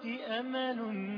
أمل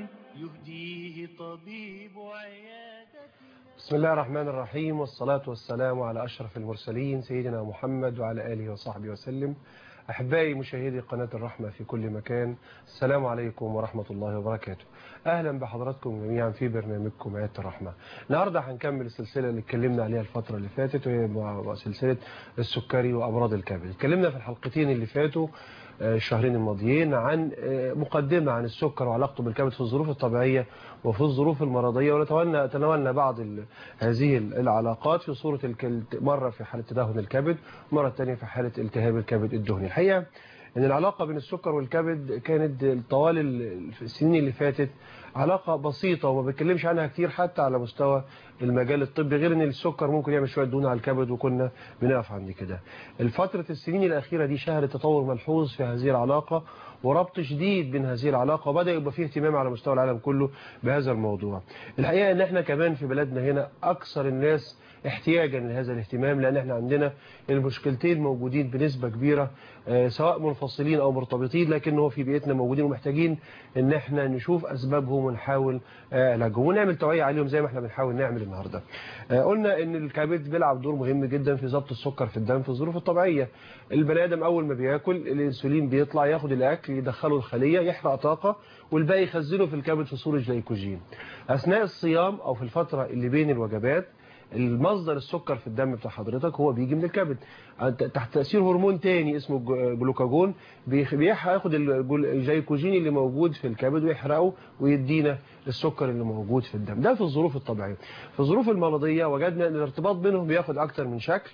يهديه طبيب عيادتنا بسم الله الرحمن الرحيم والصلاة والسلام على أشرف المرسلين سيدنا محمد وعلى آله وصحبه وسلم أحبائي مشاهدي قناة الرحمة في كل مكان السلام عليكم ورحمة الله وبركاته أهلا بحضراتكم جميعا في برنامجكم عيادة الرحمة النهاردة هنكمل السلسلة اللي اتكلمنا عليها الفترة اللي فاتت وهي مع- سلسلة السكري وأمراض الكبد اتكلمنا في الحلقتين اللي فاتوا آه، الشهرين الماضيين عن آه، مقدمة عن السكر وعلاقته بالكبد في الظروف الطبيعية وفي الظروف المرضية ونتولى تناولنا بعض ال- هذه العلاقات في صورة الك- مرة في حالة تدهن الكبد مرة ثانية في حالة التهاب الكبد الدهني الحقيقة ان العلاقة بين السكر والكبد كانت طوال ال- السنين اللي فاتت علاقة بسيطة وما بتكلمش عنها كتير حتى على مستوى المجال الطبي غير ان السكر ممكن يعمل شوية دهون على الكبد وكنا بنقف عند كده الفترة السنين الأخيرة دي شهدت تطور ملحوظ في هذه العلاقة وربط شديد بين هذه العلاقة وبدأ يبقى فيه اهتمام على مستوى العالم كله بهذا الموضوع الحقيقة ان احنا كمان في بلدنا هنا أكثر الناس احتياجا لهذا الاهتمام لأن احنا عندنا المشكلتين موجودين بنسبة كبيرة آه، سواء منفصلين أو مرتبطين لكن هو في بيئتنا موجودين ومحتاجين ان احنا نشوف أسبابهم ونحاول آه، علاجهم ونعمل توعية عليهم زي ما احنا بنحاول نعمل النهاردة آه، قلنا ان الكبد بيلعب دور مهم جدا في ضبط السكر في الدم في الظروف الطبيعية البني ادم اول ما بياكل الانسولين بيطلع ياخد الاكل يدخله الخلية يحرق طاقة والباقي يخزنه في الكبد في صورة جليكوجين اثناء الصيام او في الفترة اللي بين الوجبات المصدر السكر في الدم بتاع حضرتك هو بيجي من الكبد أنت تحت تأثير هرمون تاني اسمه الج- جلوكاجون بيخ- بياخد الجل- الجليكوجين اللي موجود في الكبد ويحرقه ويدينا السكر اللي موجود في الدم ده في الظروف الطبيعية في الظروف المرضية وجدنا ان الارتباط بينهم بياخد اكتر من شكل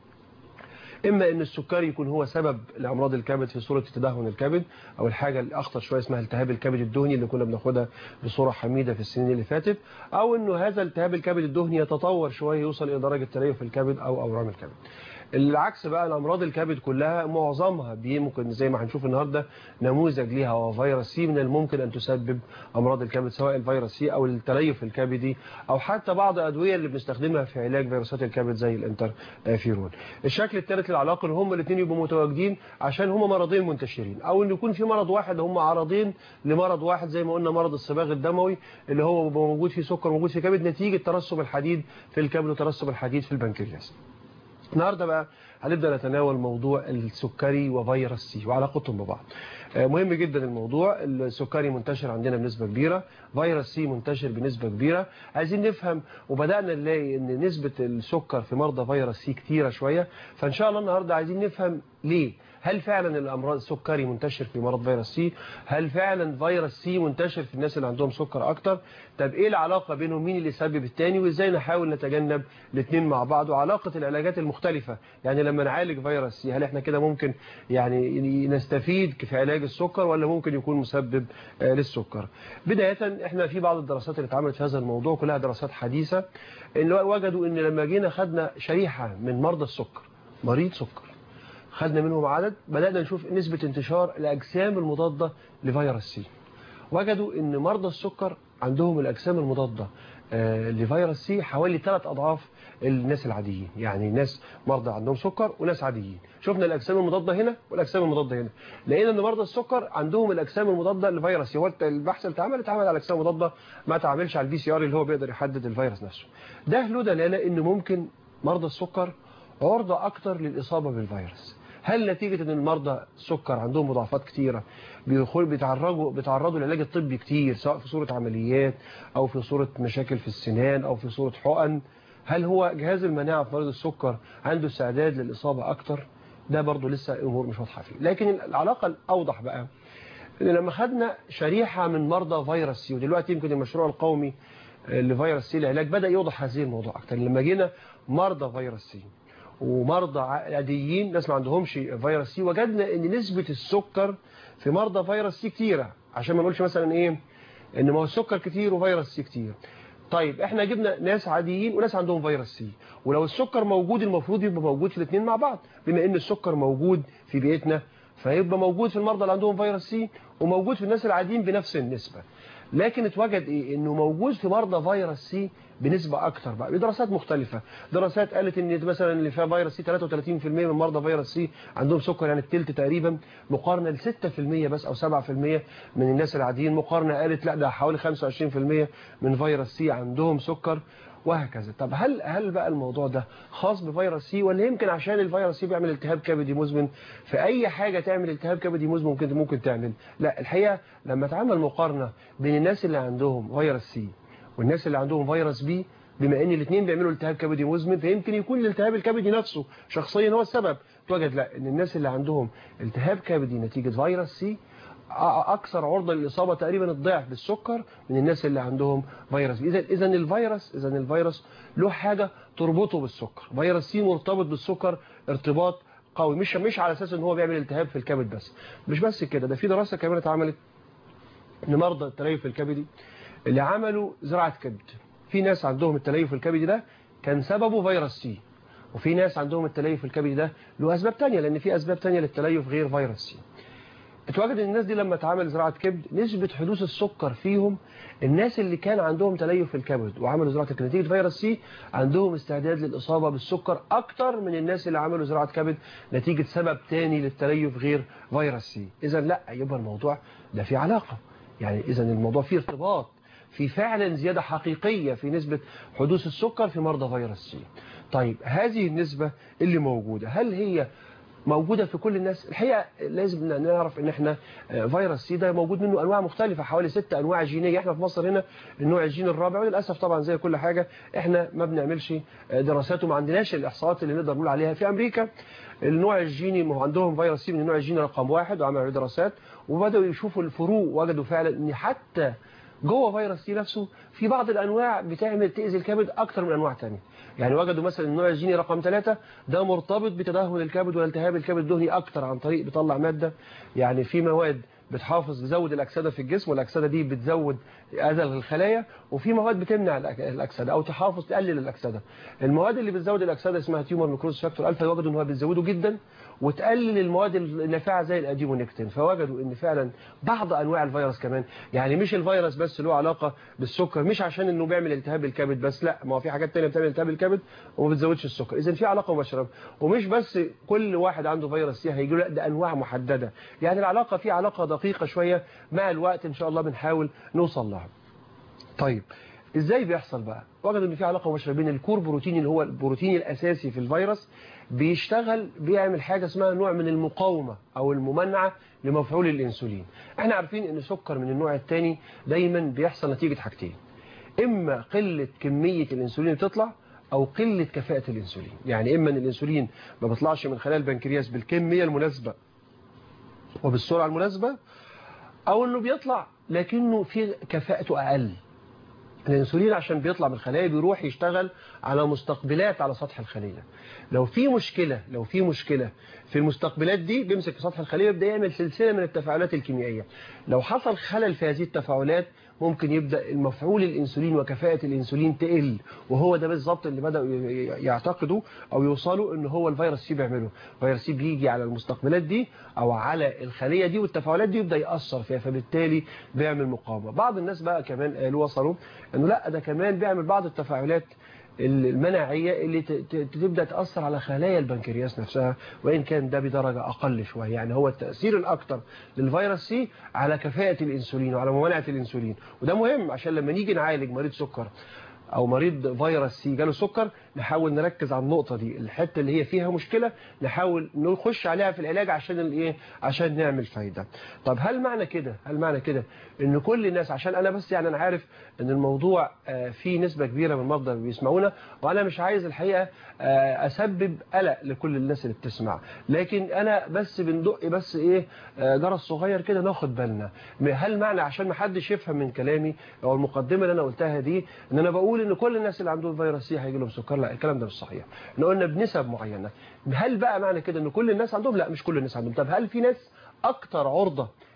اما ان السكري يكون هو سبب لامراض الكبد في صوره تدهن الكبد او الحاجه الاخطر شويه اسمها التهاب الكبد الدهني اللي كنا بناخدها بصوره حميده في السنين اللي فاتت او انه هذا التهاب الكبد الدهني يتطور شويه يوصل الى درجه تليف في الكبد او اورام الكبد العكس بقى الامراض الكبد كلها معظمها بي- ممكن زي ما هنشوف النهارده نموذج ليها هو فيروس سي من الممكن ان تسبب امراض الكبد سواء الفيروس سي او التليف الكبدي او حتى بعض الادويه اللي بنستخدمها في علاج فيروسات الكبد زي الانترفيرون الشكل الثالث للعلاقه ان هم الاثنين يبقوا متواجدين عشان هم مرضين منتشرين او ان يكون في مرض واحد هم عرضين لمرض واحد زي ما قلنا مرض الصباغ الدموي اللي هو بيبقى موجود فيه سكر موجود في الكبد نتيجه ترسب الحديد في الكبد وترسب الحديد في البنكرياس النهارده بقى هنبدا نتناول موضوع السكري وفيروس سي وعلاقتهم ببعض آه، مهم جدا الموضوع السكري منتشر عندنا بنسبه كبيره فيروس سي منتشر بنسبه كبيره عايزين نفهم وبدانا نلاقي ان نسبه السكر في مرضى فيروس سي كتيره شويه فان شاء الله النهارده عايزين نفهم ليه هل فعلا الامراض السكري منتشر في مرض فيروس سي هل فعلا فيروس سي منتشر في الناس اللي عندهم سكر اكتر طب ايه العلاقه بينهم مين اللي يسبب التاني وازاي نحاول نتجنب الاثنين مع بعض وعلاقه العلاجات المختلفه يعني لما نعالج فيروس سي هل احنا كده ممكن يعني نستفيد في علاج السكر ولا ممكن يكون مسبب آه، للسكر بدايه احنا في بعض الدراسات اللي اتعملت في هذا الموضوع كلها دراسات حديثه اللي وجدوا ان لما جينا خدنا شريحه من مرضى السكر مريض سكر خدنا منهم عدد بدأنا نشوف نسبة انتشار الأجسام المضادة لفيروس سي وجدوا ان مرضى السكر عندهم الأجسام المضادة آه، لفيروس سي حوالي ثلاث أضعاف الناس العاديين يعني ناس مرضى عندهم سكر وناس عاديين شفنا الأجسام المضادة هنا والأجسام المضادة هنا لقينا ان مرضى السكر عندهم الأجسام المضادة لفيروس سي هو البحث اللي اتعمل اتعمل على الأجسام المضادة ما اتعملش على البي سي ار اللي هو بيقدر يحدد الفيروس نفسه ده له دلالة ان ممكن مرضى السكر عرضة أكتر للإصابة بالفيروس هل نتيجة ان المرضى السكر عندهم مضاعفات كتيرة بيدخل بيتعرضوا بيتعرضوا للعلاج الطبي كتير سواء في صورة عمليات او في صورة مشاكل في السنان او في صورة حقن هل هو جهاز المناعة في مريض السكر عنده استعداد للإصابة اكتر ده برضو لسه امور مش واضحة فيه لكن العلاقة الاوضح بقى ان لما خدنا شريحة من مرضى فيروس سي ودلوقتي يمكن المشروع القومي لفيروس سي العلاج بدأ يوضح هذه الموضوع اكتر لما جينا مرضى فيروس سي ومرضى عاديين ناس ما عندهمش فيروس سي وجدنا ان نسبة السكر في مرضى فيروس سي كتيرة عشان ما نقولش مثلا ايه ان ما هو السكر كتير وفيروس سي كتير طيب احنا جبنا ناس عاديين وناس عندهم فيروس سي ولو السكر موجود المفروض يبقى موجود في الاثنين مع بعض بما ان السكر موجود في بيئتنا فيبقى موجود في المرضى اللي عندهم فيروس سي وموجود في الناس العاديين بنفس النسبة لكن اتوجد ايه انه موجود في مرضى فيروس سي بنسبة اكتر بقى بدراسات مختلفة دراسات قالت ان مثلا اللي فيها فيروس سي 33% من مرضى فيروس سي عندهم سكر يعني التلت تقريبا مقارنة ل 6% بس او 7% من الناس العاديين مقارنة قالت لا ده حوالي 25% من فيروس سي عندهم سكر وهكذا طب هل هل بقى الموضوع ده خاص بفيروس سي ولا يمكن عشان الفيروس سي بيعمل التهاب كبدي مزمن في اي حاجة تعمل التهاب كبدي مزمن ممكن ممكن تعمل لا الحقيقة لما تعمل مقارنة بين الناس اللي عندهم فيروس سي والناس اللي عندهم فيروس بي بما ان الاثنين بيعملوا التهاب كبدي مزمن فيمكن يكون الالتهاب الكبدي نفسه شخصيا هو السبب توجد لا ان الناس اللي عندهم التهاب كبدي نتيجة فيروس سي اكثر عرضه للاصابه تقريبا الضعف بالسكر من الناس اللي عندهم فيروس اذا اذا الفيروس اذا الفيروس له حاجه تربطه بالسكر فيروس سي مرتبط بالسكر ارتباط قوي مش مش على اساس ان هو بيعمل التهاب في الكبد بس مش بس كده ده في دراسه كمان اتعملت لمرضى التليف الكبدي اللي عملوا زراعه كبد في ناس عندهم التليف الكبدي ده كان سببه فيروس سي وفي ناس عندهم التليف الكبدي ده له اسباب تانية لان في اسباب تانية للتليف غير فيروس سي اتوجد ان الناس دي لما اتعمل زراعه كبد نسبه حدوث السكر فيهم الناس اللي كان عندهم تليف في الكبد وعملوا زراعه الكبد نتيجه فيروس سي عندهم استعداد للاصابه بالسكر اكتر من الناس اللي عملوا زراعه كبد نتيجه سبب تاني للتليف غير فيروس سي اذا لا يبقى الموضوع ده في علاقه يعني اذا الموضوع فيه ارتباط في فعلا زياده حقيقيه في نسبه حدوث السكر في مرضى فيروس سي طيب هذه النسبه اللي موجوده هل هي موجودة في كل الناس الحقيقة لازم نعرف ان احنا فيروس سي ده موجود منه انواع مختلفة حوالي ست انواع جينية احنا في مصر هنا النوع الجيني الرابع وللأسف طبعا زي كل حاجة احنا ما بنعملش دراسات وما عندناش الاحصاءات اللي نقدر نقول عليها في امريكا النوع الجيني ما هو عندهم فيروس سي من النوع الجيني رقم واحد وعملوا عليه دراسات وبدأوا يشوفوا الفروق وجدوا فعلا ان حتى جوه فيروس سي نفسه في بعض الانواع بتعمل تاذي الكبد اكتر من انواع ثانيه يعني وجدوا مثلا النوع الجيني رقم 3 ده مرتبط بتدهور الكبد والالتهاب الكبد الدهني اكتر عن طريق بيطلع ماده يعني في مواد بتحافظ بتزود الاكسده في الجسم والاكسده دي بتزود ازل الخلايا وفي مواد بتمنع الاكسده او تحافظ تقلل الاكسده المواد اللي بتزود الاكسده اسمها تيومر نيكروز فاكتور الفا وجدوا ان هو بتزوده جدا وتقلل المواد النافعه زي الاديمونكتين فوجدوا ان فعلا بعض انواع الفيروس كمان يعني مش الفيروس بس له علاقه بالسكر مش عشان انه بيعمل التهاب الكبد بس لا ما هو في حاجات ثانيه بتعمل التهاب الكبد وما بتزودش السكر اذا في علاقه مباشره ومش بس كل واحد عنده فيروس سي هيجي له لا ده انواع محدده يعني العلاقه في علاقه دقيقه شويه مع الوقت ان شاء الله بنحاول نوصل لها طيب ازاي بيحصل بقى وجدوا ان في علاقه مباشره بين الكور بروتين اللي هو البروتين الاساسي في الفيروس بيشتغل بيعمل حاجه اسمها نوع من المقاومه او الممانعه لمفعول الانسولين احنا عارفين ان السكر من النوع الثاني دايما بيحصل نتيجه حاجتين اما قله كميه الانسولين اللي بتطلع او قله كفاءه الانسولين يعني اما ان الانسولين ما بيطلعش من خلايا البنكرياس بالكميه المناسبه وبالسرعه المناسبه او انه بيطلع لكنه في كفاءته اقل الانسولين عشان بيطلع من الخلايا بيروح يشتغل على مستقبلات على سطح الخلية لو في مشكلة لو في مشكلة في المستقبلات دي بيمسك في سطح الخلية يبدأ يعمل سلسلة من التفاعلات الكيميائية لو حصل خلل في هذه التفاعلات ممكن يبدأ المفعول الانسولين وكفاءة الانسولين تقل وهو ده بالظبط اللي بدأوا يعتقدوا او يوصلوا ان هو الفيروس سي بيعمله فيروس سي بيجي على المستقبلات دي او على الخلية دي والتفاعلات دي يبدأ يأثر فيها فبالتالي بيعمل مقاومة بعض الناس بقى كمان قالوا وصلوا انه لا ده كمان بيعمل بعض التفاعلات المناعية اللي تبدأ تأثر على خلايا البنكرياس نفسها وإن كان ده بدرجة أقل شوية يعني هو التأثير الأكثر للفيروس سي على كفاءة الإنسولين وعلى ممانعة الإنسولين وده مهم عشان لما نيجي نعالج مريض سكر او مريض فيروس سي جاله سكر نحاول نركز على النقطه دي الحته اللي هي فيها مشكله نحاول نخش عليها في العلاج عشان الايه عشان نعمل فايده طب هل معنى كده هل معنى كده ان كل الناس عشان انا بس يعني انا عارف ان الموضوع فيه نسبه كبيره من المرضى اللي بيسمعونا وانا مش عايز الحقيقه اسبب قلق لكل الناس اللي بتسمع لكن انا بس بندق بس ايه جرس صغير كده ناخد بالنا هل معنى عشان ما حدش يفهم من كلامي او المقدمه اللي انا قلتها دي ان انا بقول ان كل الناس اللي عندهم فيروس سي هيجي لهم سكر لا الكلام ده مش صحيح احنا قلنا بنسب معينه هل بقى معنى كده ان كل الناس عندهم لا مش كل الناس عندهم طب هل في ناس اكتر عرضه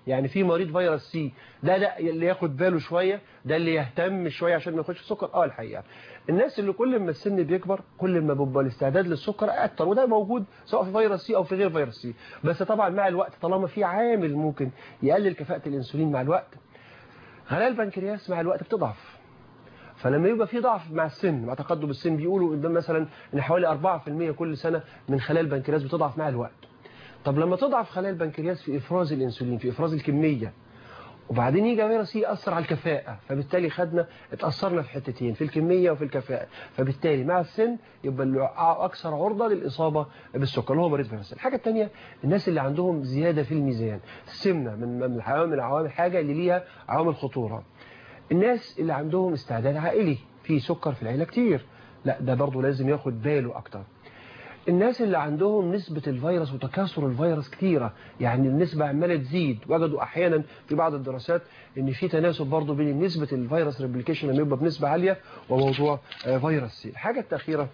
يعني في مريض فيروس سي ده ده اللي ياخد باله شويه ده اللي يهتم شويه عشان ما ياخدش سكر اه الحقيقه الناس اللي كل ما السن بيكبر كل ما بيبقى الاستعداد للسكر اكتر وده موجود سواء في فيروس سي او في غير فيروس سي بس طبعا مع الوقت طالما في عامل ممكن يقلل كفاءه الانسولين مع الوقت خلايا البنكرياس مع الوقت بتضعف فلما يبقى في ضعف مع السن مع تقدم السن بيقولوا قدام مثلا ان حوالي 4% كل سنه من خلايا البنكرياس بتضعف مع الوقت طب لما تضعف خلايا البنكرياس في افراز الانسولين في افراز الكميه وبعدين يجي فيروس يأثر على الكفاءة فبالتالي خدنا اتأثرنا في حتتين في الكمية وفي الكفاءة فبالتالي مع السن يبقى اللي أكثر عرضة للإصابة بالسكر اللي هو مريض فيروس الحاجة الثانية الناس اللي عندهم زيادة في الميزان السمنة من من العوامل العوامل حاجة اللي ليها عوامل خطورة الناس اللي عندهم استعداد عائلي في سكر في العيلة كتير لا ده برضه لازم ياخد باله أكتر الناس اللي عندهم نسبة الفيروس وتكاثر الفيروس كتيرة يعني النسبة عمالة تزيد وجدوا أحيانا في بعض الدراسات ان في تناسب برضه بين نسبة الفيروس ريبليكيشن لما يبقى بنسبة عالية وموضوع فيروس سي الحاجة التأخيرة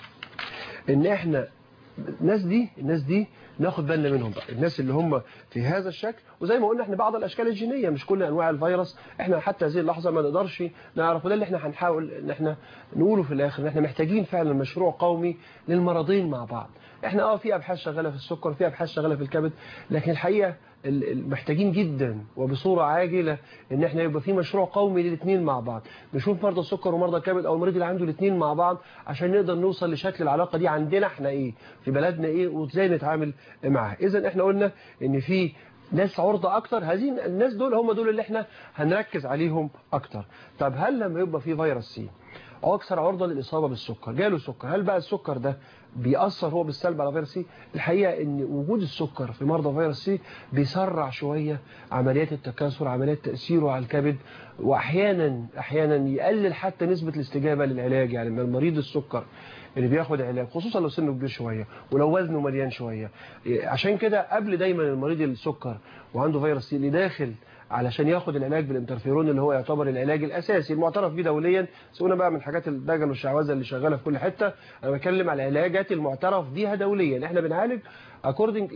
ان احنا الناس دي الناس دي ناخد بالنا منهم بقى الناس اللي هم في هذا الشكل وزي ما قلنا احنا بعض الاشكال الجينيه مش كل انواع الفيروس احنا حتى هذه اللحظه ما نقدرش نعرف وده اللي احنا هنحاول ان احنا نقوله في الاخر ان احنا محتاجين فعلا مشروع قومي للمرضين مع بعض احنا اه في ابحاث شغاله في السكر في ابحاث شغاله في الكبد لكن الحقيقه محتاجين جدا وبصورة عاجلة ان احنا يبقى في مشروع قومي للاثنين مع بعض نشوف مرضى السكر ومرضى الكبد او المريض اللي عنده الاثنين مع بعض عشان نقدر نوصل لشكل العلاقة دي عندنا احنا ايه في بلدنا ايه وازاي نتعامل معاها اذا احنا قلنا ان في ناس عرضة اكتر هذه الناس دول هم دول اللي احنا هنركز عليهم اكتر طب هل لما يبقى في فيروس سي او اكثر عرضه للاصابه بالسكر جاله سكر هل بقى السكر ده بيأثر هو بالسلب على فيروس سي الحقيقه ان وجود السكر في مرضى فيروس سي بيسرع شويه عمليات التكاثر عمليات تاثيره على الكبد واحيانا احيانا يقلل حتى نسبه الاستجابه للعلاج يعني من المريض السكر اللي بياخد علاج خصوصا لو سنه كبير شويه ولو وزنه مليان شويه عشان كده قبل دايما المريض السكر وعنده فيروس سي اللي داخل علشان ياخد العلاج بالانترفيرون اللي هو يعتبر العلاج الاساسي المعترف به دوليا سيبونا بقى من حاجات الدجل والشعوذه اللي شغاله في كل حته انا بتكلم على العلاجات المعترف بيها دوليا احنا بنعالج اكوردنج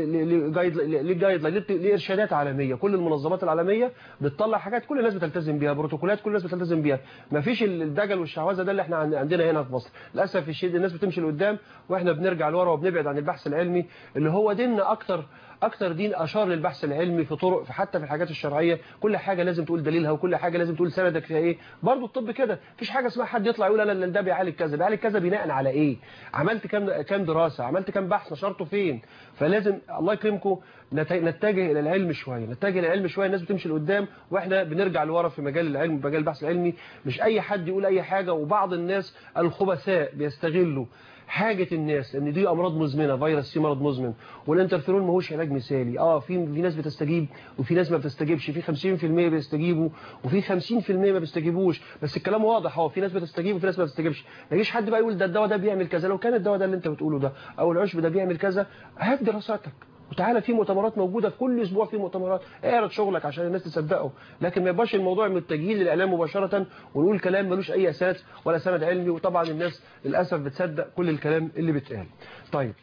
للجايد لاين لارشادات عالميه كل المنظمات العالميه بتطلع حاجات كل الناس بتلتزم بيها بروتوكولات كل الناس بتلتزم بيها ما فيش الدجل والشعوذه ده اللي احنا عندنا هنا في مصر للاسف الشديد الناس بتمشي لقدام واحنا بنرجع لورا وبنبعد عن البحث العلمي اللي هو ديننا اكتر اكتر دين اشار للبحث العلمي في طرق في حتى في الحاجات الشرعيه كل حاجه لازم تقول دليلها وكل حاجه لازم تقول سندك فيها ايه برضه الطب كده مفيش حاجه اسمها حد يطلع يقول انا ده بيعالج كذا بيعالج كذا بناء على ايه عملت كام كام دراسه عملت كام بحث نشرته فين فلازم الله يكرمكم نتجه الى العلم شويه نتجه الى العلم شويه الناس بتمشي لقدام واحنا بنرجع لورا في مجال العلم مجال البحث العلمي مش اي حد يقول اي حاجه وبعض الناس الخبثاء بيستغلوا حاجة الناس ان دي امراض مزمنة فيروس سي مرض مزمن والانترفيرون ماهوش علاج مثالي اه في في ناس بتستجيب وفي ناس ما بتستجيبش في 50% بيستجيبوا وفي 50% ما بيستجيبوش بس الكلام واضح اه في ناس بتستجيب وفي ناس ما بتستجيبش ما يجيش حد بقى يقول ده الدواء ده بيعمل كذا لو كان الدواء ده اللي انت بتقوله ده او العشب ده بيعمل كذا هات دراساتك وتعالى في مؤتمرات موجودة في كل أسبوع في مؤتمرات اعرض شغلك عشان الناس تصدقه لكن ما يبقاش الموضوع متجهين للإعلام مباشرة ونقول كلام ملوش أي أساس ولا سند علمي وطبعا الناس للأسف بتصدق كل الكلام اللي بيتقال طيب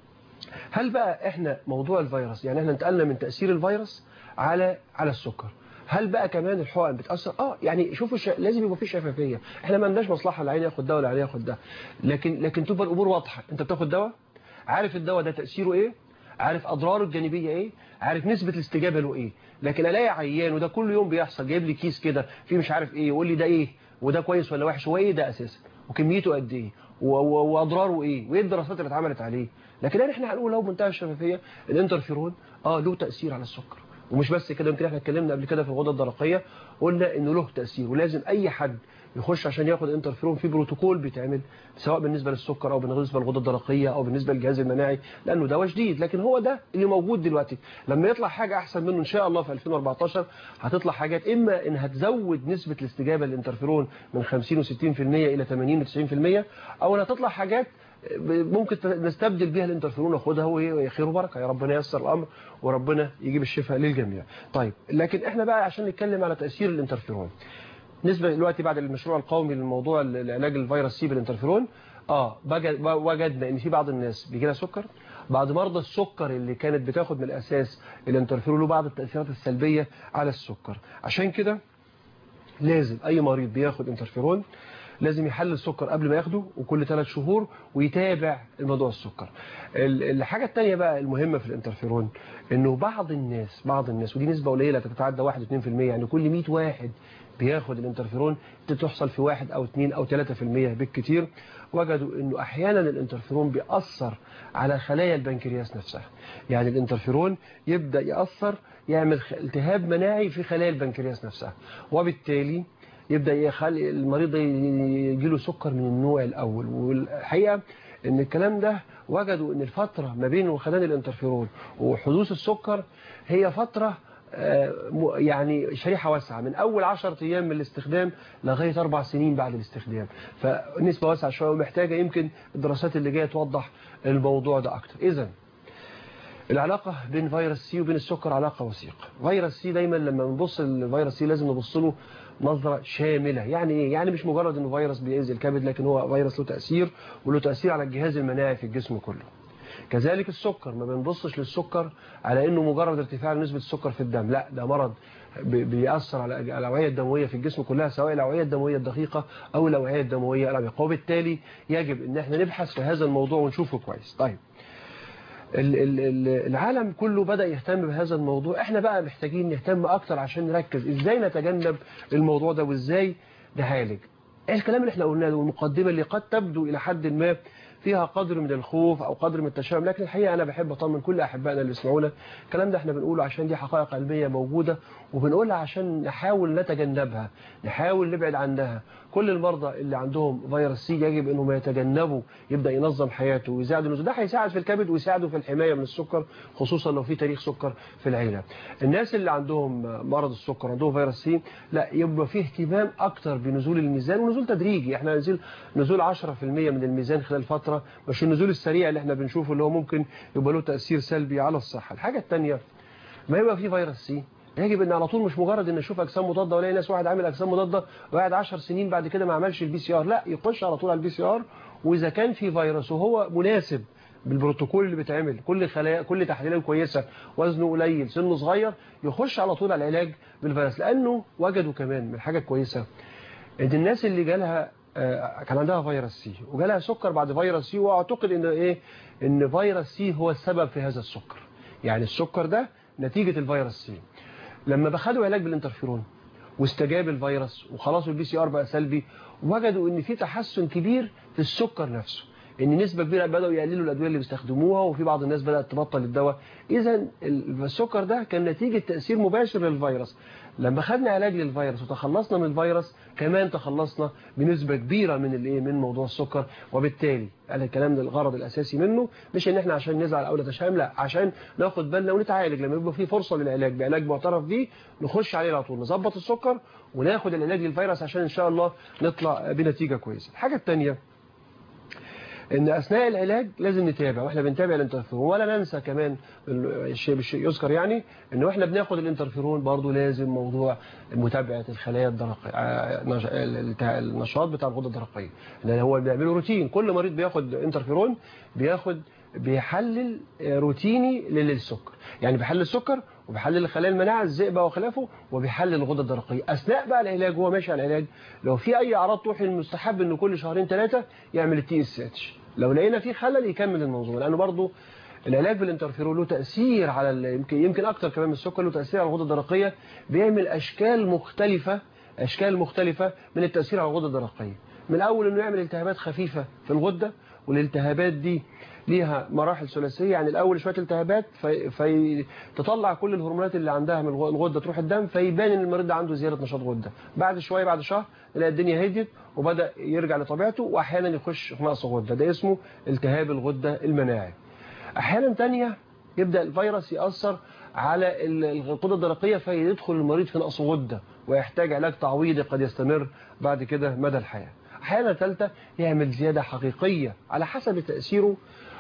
هل بقى احنا موضوع الفيروس يعني احنا انتقلنا من تأثير الفيروس على على السكر هل بقى كمان الحقن بتأثر اه يعني شوفوا الش... لازم يبقى في شفافيه احنا ما عندناش مصلحه العين ياخد ده ولا العين ياخد ده لكن لكن تبقى الامور واضحه انت بتاخد دواء عارف الدواء ده تأثيره ايه عارف اضراره الجانبيه ايه عارف نسبه الاستجابه له ايه لكن الاقي عيان وده كل يوم بيحصل جايب لي كيس كده فيه مش عارف ايه يقول لي ده ايه وده كويس ولا وحش هو ايه ده اساسا وكميته قد ايه واضراره ايه وايه الدراسات اللي اتعملت عليه لكن احنا هنقول لو بمنتهى الشفافيه الانترفيرون اه له تاثير على السكر ومش بس كده يمكن احنا اتكلمنا قبل كده في الغده الدرقيه قلنا انه له تاثير ولازم اي حد يخش عشان ياخد انترفيرون في بروتوكول بيتعمل سواء بالنسبه للسكر او بالنسبه للغده الدرقيه او بالنسبه للجهاز المناعي لانه دواء جديد لكن هو ده اللي موجود دلوقتي لما يطلع حاجه احسن منه ان شاء الله في 2014 هتطلع حاجات اما انها تزود نسبه الاستجابه للانترفيرون من 50 و60% الى 80 و90% او انها تطلع حاجات ممكن نستبدل بيها الانترفيرون وناخدها وهي خير وبركه يا ربنا ييسر الامر وربنا يجيب الشفاء للجميع طيب لكن احنا بقى عشان نتكلم على تاثير الانترفيرون بالنسبه دلوقتي بعد المشروع القومي للموضوع العلاج الفيروس سي بالانترفيرون اه وجدنا ان في بعض الناس بيجي لها سكر بعض مرضى السكر اللي كانت بتاخد من الاساس الانترفيرون له بعض التاثيرات السلبيه على السكر عشان كده لازم اي مريض بياخد انترفيرون لازم يحلل السكر قبل ما ياخده وكل ثلاث شهور ويتابع الموضوع السكر الحاجة الثانيه بقى المهمة في الانترفيرون انه بعض الناس بعض الناس ودي نسبة قليلة تتعدى 1 2% يعني كل 100 واحد بياخد الانترفيرون تحصل في 1 او 2 او 3% بالكتير وجدوا انه احيانا الانترفيرون بيأثر على خلايا البنكرياس نفسها يعني الانترفيرون يبدأ يأثر يعمل التهاب مناعي في خلايا البنكرياس نفسها وبالتالي يبدأ يخلي المريض يجي له سكر من النوع الأول والحقيقة ان الكلام ده وجدوا ان الفترة ما بين وخدان الانترفيرون وحدوث السكر هي فترة يعني شريحة واسعة من أول 10 أيام من الاستخدام لغاية أربع سنين بعد الاستخدام فنسبة واسعة شوية ومحتاجة يمكن الدراسات اللي جاية توضح الموضوع ده أكتر إذا العلاقة بين فيروس سي وبين السكر علاقة وثيقة فيروس سي دايما لما نبص للفيروس سي لازم نبص له نظرة شاملة يعني ايه يعني مش مجرد انه فيروس بيأذي الكبد لكن هو فيروس له تأثير وله تأثير على الجهاز المناعي في الجسم كله كذلك السكر ما بنبصش للسكر على انه مجرد ارتفاع نسبة السكر في الدم لا ده مرض بيأثر على الأوعية الدموية في الجسم كلها سواء الأوعية الدموية الدقيقة أو الأوعية الدموية العميقة وبالتالي يجب ان احنا نبحث في هذا الموضوع ونشوفه كويس طيب العالم كله بدأ يهتم بهذا الموضوع احنا بقى محتاجين نهتم اكتر عشان نركز ازاي نتجنب الموضوع ده وازاي نعالج الكلام اللي احنا قلناه والمقدمة اللي قد تبدو الى حد ما فيها قدر من الخوف او قدر من التشاؤم لكن الحقيقه انا بحب اطمن كل احبائنا اللي يسمعونا الكلام ده احنا بنقوله عشان دي حقائق علميه موجوده وبنقولها عشان نحاول نتجنبها نحاول نبعد عنها كل المرضى اللي عندهم فيروس سي يجب انهم يتجنبوا يبدا ينظم حياته ويساعد النزول ده هيساعد في الكبد ويساعده في الحمايه من السكر خصوصا لو في تاريخ سكر في العيله الناس اللي عندهم مرض السكر عندهم فيروس سي لا يبقى فيه اهتمام اكتر بنزول الميزان ونزول تدريجي احنا ننزل نزول 10% من الميزان خلال فتره مش النزول السريع اللي احنا بنشوفه اللي هو ممكن يبقى له تاثير سلبي على الصحه الحاجه الثانيه ما يبقى فيه فيروس سي يجب ان على طول مش مجرد ان اشوف اجسام مضاده والاقي ناس واحد عامل اجسام مضاده وقاعد 10 سنين بعد كده ما عملش البي سي ار لا يخش على طول على البي سي ار واذا كان في فيروس وهو مناسب بالبروتوكول اللي بيتعمل كل خلايا كل تحليله كويسه وزنه قليل سنه صغير يخش على طول على العلاج بالفيروس لانه وجدوا كمان من حاجه كويسه ان الناس اللي جالها كان عندها فيروس سي وجالها سكر بعد فيروس سي واعتقد ان ايه ان فيروس سي هو السبب في هذا السكر يعني السكر ده نتيجة الفيروس سي لما بخدوا علاج بالانترفيرون واستجاب الفيروس وخلاص البي سي ار بقى سلبي وجدوا ان في تحسن كبير في السكر نفسه ان نسبة كبيرة بدأوا يقللوا الأدوية اللي بيستخدموها وفي بعض الناس بدأت تبطل الدواء إذا السكر ده كان نتيجة تأثير مباشر للفيروس لما خدنا علاج للفيروس وتخلصنا من الفيروس كمان تخلصنا بنسبة كبيرة من الايه من موضوع السكر وبالتالي قال الكلام ده الغرض الأساسي منه مش ان احنا عشان نزعل او نتشائم لا عشان ناخد بالنا ونتعالج لما يبقى في فرصة للعلاج بعلاج معترف بيه نخش عليه على طول نظبط السكر وناخد العلاج للفيروس عشان ان شاء الله نطلع بنتيجة كويسة الحاجة الثانيه ان اثناء العلاج لازم نتابع واحنا بنتابع الانترفيرون ولا ننسى كمان الشيء بالشيء يذكر يعني ان واحنا بناخد الانترفيرون برضو لازم موضوع متابعه الخلايا الدرقيه النشاط بتاع الغده الدرقيه لان هو بيعملوا روتين كل مريض بياخد انترفيرون بياخد بيحلل روتيني للسكر يعني بيحلل السكر وبيحلل خلايا المناعه الذئبه وخلافه وبيحلل الغده الدرقيه اثناء بقى العلاج وهو ماشي على العلاج لو في اي اعراض توحي المستحب انه كل شهرين ثلاثه يعمل التي اس اتش لو لقينا في خلل يكمل المنظومه لانه برضه العلاج بالانترفيرون له تاثير على يمكن يمكن اكتر كمان من السكر له تاثير على الغده الدرقيه بيعمل اشكال مختلفه اشكال مختلفه من التاثير على الغده الدرقيه من اول انه يعمل التهابات خفيفه في الغده والالتهابات دي ليها مراحل ثلاثيه يعني الاول شويه التهابات في فتطلع كل الهرمونات اللي عندها من الغده تروح الدم فيبان ان المريض عنده زياده نشاط غده بعد شويه بعد شهر تلاقي الدنيا هديت وبدا يرجع لطبيعته واحيانا يخش في نقص غده ده اسمه التهاب الغده المناعي احيانا ثانيه يبدا الفيروس ياثر على الغده الدرقيه فيدخل المريض في نقص غده ويحتاج علاج تعويضي قد يستمر بعد كده مدى الحياه احيانا ثالثه يعمل زياده حقيقيه على حسب تاثيره